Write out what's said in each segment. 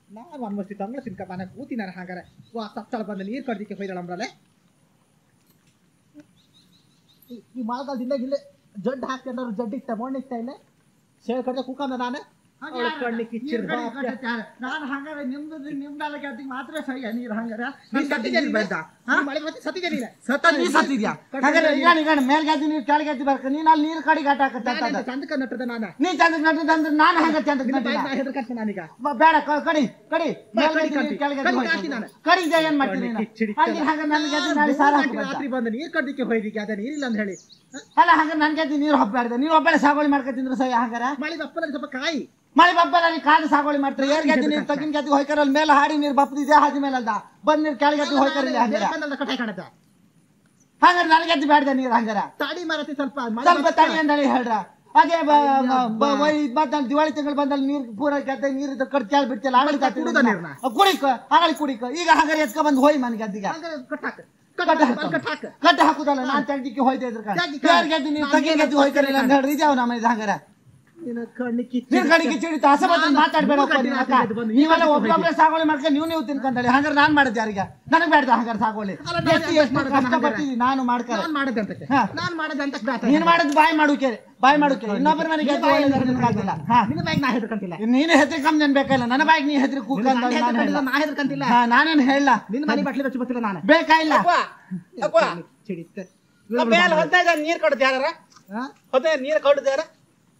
ನಾನು ಅನ್ಮಸ್ತಿ ತಂಗ್ಳ ತಿನ್ಕ ಮನೆ ಕೂತಿನಾರ ಹಾಗಾರೆ ವಾ ಸತ್ತಳ ಬಂದ ನೀರು ಕಡ್ದಿಕ್ಕೆ ಹೋಯ್ದಳಂಬ್ರಲೆ ಈ ಮಳೆಗಾಲದಿಂದ ಇಲ್ಲೇ ಜಡ್ಡು ಹಾಕ್ಕೊಂಡ್ರು ಜಡ್ಡು ಇಷ್ಟ ಮೊಣ್ಣೆ ಇಷ್ಟ ಇಲ್ಲ ಸೇಳ್ ಕಡ್ದೆ ಕೂಕಂದ ನಾನು ಅವಳ ಕಣ್ಣಿ ಕಿಚ್ಚಿರ್ ನಾನು ಹಂಗಾರೆ ನಿಮ್ದು ನಿಮ್ದಲ್ಲ ಗೆದ್ದಿಗೆ ಮಾತ್ರ ಸರಿ ನೀರು ಹಂಗಾರೆ ನೀ ಸತ್ತಿದ್ಯಾ ನೀನು? ನೀ ಮಳೆ ಮತ್ತೆ ಸತ್ತಿದ್ಯಾ ನೀನು? ಸತ್ತ ನೀ ಸತ್ತಿದ್ಯಾ ಹಾಗಾದ್ರೆ ಈಗ ಈಗ ಮೇಲ್ ಗೆದ್ದಿ ನೀರು ಕೆಳಗೆ ಗೆದ್ದಿ ಬರ್ಕ ನೀನ್ ಅಲ್ಲಿ ನೀರು ಕಡಿಗೆ ಆಟ ನಾನೇನು ಹಾಕತ್ತ ಚಂದಕ್ಕ ನಟ್ಟದ ನಾನ ನೀ ಚಂದ ನಡ್ದು ಅಂದ್ರೆ ನಾನು ಹಂಗ ಚಂದ ನಿನ್ನ ಬಾಯಿ ನಾ ಹೆದರ್ಕಂತೀನಿ ನಾನೀಗ ಬ- ಬೇಡ ಕ- ಕಡಿ ಕಡಿ ಮೇಲ್ ಕಡಿ, ಗೆದ್ದಿ ಕಡಿ. ನೀರು ಕೆಳಗೆ ಕಡಿ, ಗೆದ್ದಿ ಕಾಡ್ತೀನಿ ಹೋಯ್ತು. ನಾನು. ಕಡಿದೆ ಏನ್ ಮಾಡ್ತೀನಿ ಕಡಿ, ನೀನು? ಕಿಚ್ಚಿಡಿ. ಅಲ್ಲಿ ಹಂಗ ನನ್ ಗೆದ್ದಿ ನಾಳೆ ಸಾಲ ಮೂರ್ ಗಂಟೆ ಹಾಕ್ಬಿಡ್ತಾ. ರಾತ್ರಿ ಬಂದು ನೀರು ಕಡ್ದಿಕ್ಕೆ ಹೋಯ್ದಿಕ್ಕೆ ಅದ ನೀರಿಲ್ಲ ಅಂತ ಹೇಳಿ ಹ? ಅಲ್ಲ ಹಂಗ ನನ್ ಗೆದ್ದಿ ನೀರು ಹಬ್ಬಾಡ್ದೆ ನೀವ್ ಒಬ್ಬಳೆ ಸಾಗುವಳಿ ಮಾಡ್ಕೊತಿದ್ರು ಸಹ ಹಂಗಾರ ಮಳೆ ಬಪ್ಪದಲ್ಲಿ ಸ್ವಲ್ಪ ಕಾಯಿ ಮಳೆ ಬಬ್ಬಲ್ಲಿ ಕಾಲು ಸಾಗುವಳಿ ಮಾಡ್ತಾರೆ ಏರ್ ಗೆದ್ದಿ ನೀರು ತಗಿನ ಗೆದ್ದಿ ಹೋಯ್ಕರ ಅಲ್ಲಿ ಮೇಲೆ ಹಾಡಿ ನೀರು ಬಪ್ಪದಿದೆ ಹಾದಿ ಮೇಲೆ ಅಲ್ದ ಬಂದ್ ನೀರು ಕೆಳಗೆ ಗೆದ್ದಿ ಹೋಯ್ಕರ ಇಲ್ಲಿ ಹಂಗಾರ ಬಂದಲ್ಲ ಕಟಾಯಿ ಕಾಣತ್ತ ಹಂಗಾರ ನನ್ ಗೆದ್ದಿ ಬೇಡ್ದೆ ನೀರು ಹಂಗಾರ ತಾಡಿ ಮಾರತಿ ಸ್ವಲ್ಪ ಮಳೆ ಸ್ವಲ್ಪ ಬತ್ತ. ತಡಿ ಅಂದಳಿ ಹೇಳ್ರ ಅದೇ ಬಂದಲ್ಲಿ ದಿವಾಳಿ ತಿಂಗಳು ಬಂದಲ್ಲಿ ನೀರು ಪೂರ ಗದ್ದೆ ನೀರು ಇದ್ದು ಕಡ್ ಕೇಳಿ ಬಿಡ್ತಿಲ್ಲ ಆಗಲಿ ಮತ್ತೆ ಕುಡ್ದ ನೀರ್ನ? ಕುಡಿಕ ಆಗಲಿ ಕುಡಿಕ ಈಗ ಹಂಗಾರೆ ಎತ್ಕ ಬಂದು ಹೋಯ್ ಮನ್ ಗದ್ದಿಗೆ ಹಂಗಾರೆ ಕಟ್ ಹಾಕು. ಕಟ್ಟ ಕಟ್ ಹಾಕು. ಹಾಕು, ಕಟ್ ಹಾಕು. ಕಟ್ಟ ಹಾಕುದಲ್ಲ ನಾನ್ ತೆಗ್ದಿಕ್ಕೆ ಹೋಯ್ತಾ ಇದ್ರ ತೆಗಿ- ಯಾರ್ ಗೆದ್ದಿ ನೀರು ತಗಿ ಗೆದ್ದಿ ಹೋಯ್ಕರಿಲ್ಲ ಅಂತ ಹೇಳ್ರಿ ಇದ್ಯಾವ ನಮ್ಮ ಇದು ಹಂಗಾರ ನಿನ್ನ ಕಣ್ಣಿ ಕಿಚ್ಚಿ. ನೀರ್ ಕಡೆಗೆ ಚಿಡಿತ ಅಸಮತ ಮಾತಾಡ್ಬೇಡ ಮೂರ್ ಗಂಟೆ ರಾತ್ರಿ ಎದ್ದು ಬಂದು ನೀವೆಲ್ಲ ನೀರ್ ಒಬ್ಬೊಬ್ಬರೇ ಸಾಗುವಳಿ ಮಾಡ್ಕೊಂಡು ನೀವು ನೀವು ತಿನ್ಕೊಂಡಳಿ ಹಂಗಾರೆ ನಾನ್ ಮಾಡಿದ್ದೆ ಯಾರಿಗೆ ನನಗ್ ಬೇಡ್ದ ಹಂಗಾರೆ ಸಾಗುವಳಿ ಅಲ್ಲ, ನಾನು ಎಷ್ಟು ಯಾಕೆ ಎಷ್ಟು ಮಾಡೋದು ಕಷ್ಟ ಹಂಗಾರೆ? ಪಟ್ಟಿದ್ದೀನಿ ನಾನು ಮಾಡ್ಕರೆ ನಾನ್ ಮಾಡದೆ ಅಂತಕ್ಕೆ. ಹಾ. ನಾನ್ ಮಾಡದೆ ಅಂತ ಬ್ಯಾಟ. ನೀನ್ ಮಾಡಿದ್ ಬಾಯ್ ಮಾಡುಕೆ ಬಾಯ್ ಮಾಡುಕೆ ಇನ್ನೊಬ್ಬರ ಮನೆಗೆ ನಿನ್ನ ಬಾಯಿಗೆ ಎದ್ದು ನಾನು ನಿನ್ಗಾಗ್ತಿಲ್ಲ. ಹಾ ನಿನ್ನ ಬಾಯಿಗೆ ನಾ ಹೆದರ್ಕಂತಿಲ್ಲ. ನೀನು ಹೆದ್ರಿ ಕಮ್ಮಿ ನನ್ ಬೇಕಲ್ಲ ನನ್ನ ಬಾಯಿಗೆ ನೀ ಹೆದ್ರಿ ಕೂಕ ನಿನ್ನ ಅಂತ ನಾನು ನಾನು ಹೆದರ್ಕಂತಿಲ್ಲ, ಹೇಳ ನಾ ಹೆದರ್ಕಂತಿಲ್ಲ. ನಾನೇನ್ ಹೇಳ ನಿನ್ನ ಮನೆ ಬಟ್ಲಿ ಬಚ್ಚಿ ಬರ್ತಿಲ್ಲ ನಾನು ಬೇಕಾ ಇಲ್ಲ ಚಿಡಿತ್ತೆ. ನೀರ್ ಕೊಡದ್ ಯಾರ ಹಾ? ಹೊತ್ತೆ ನೀರ್ ಕೊಡದ್ ಯಾರ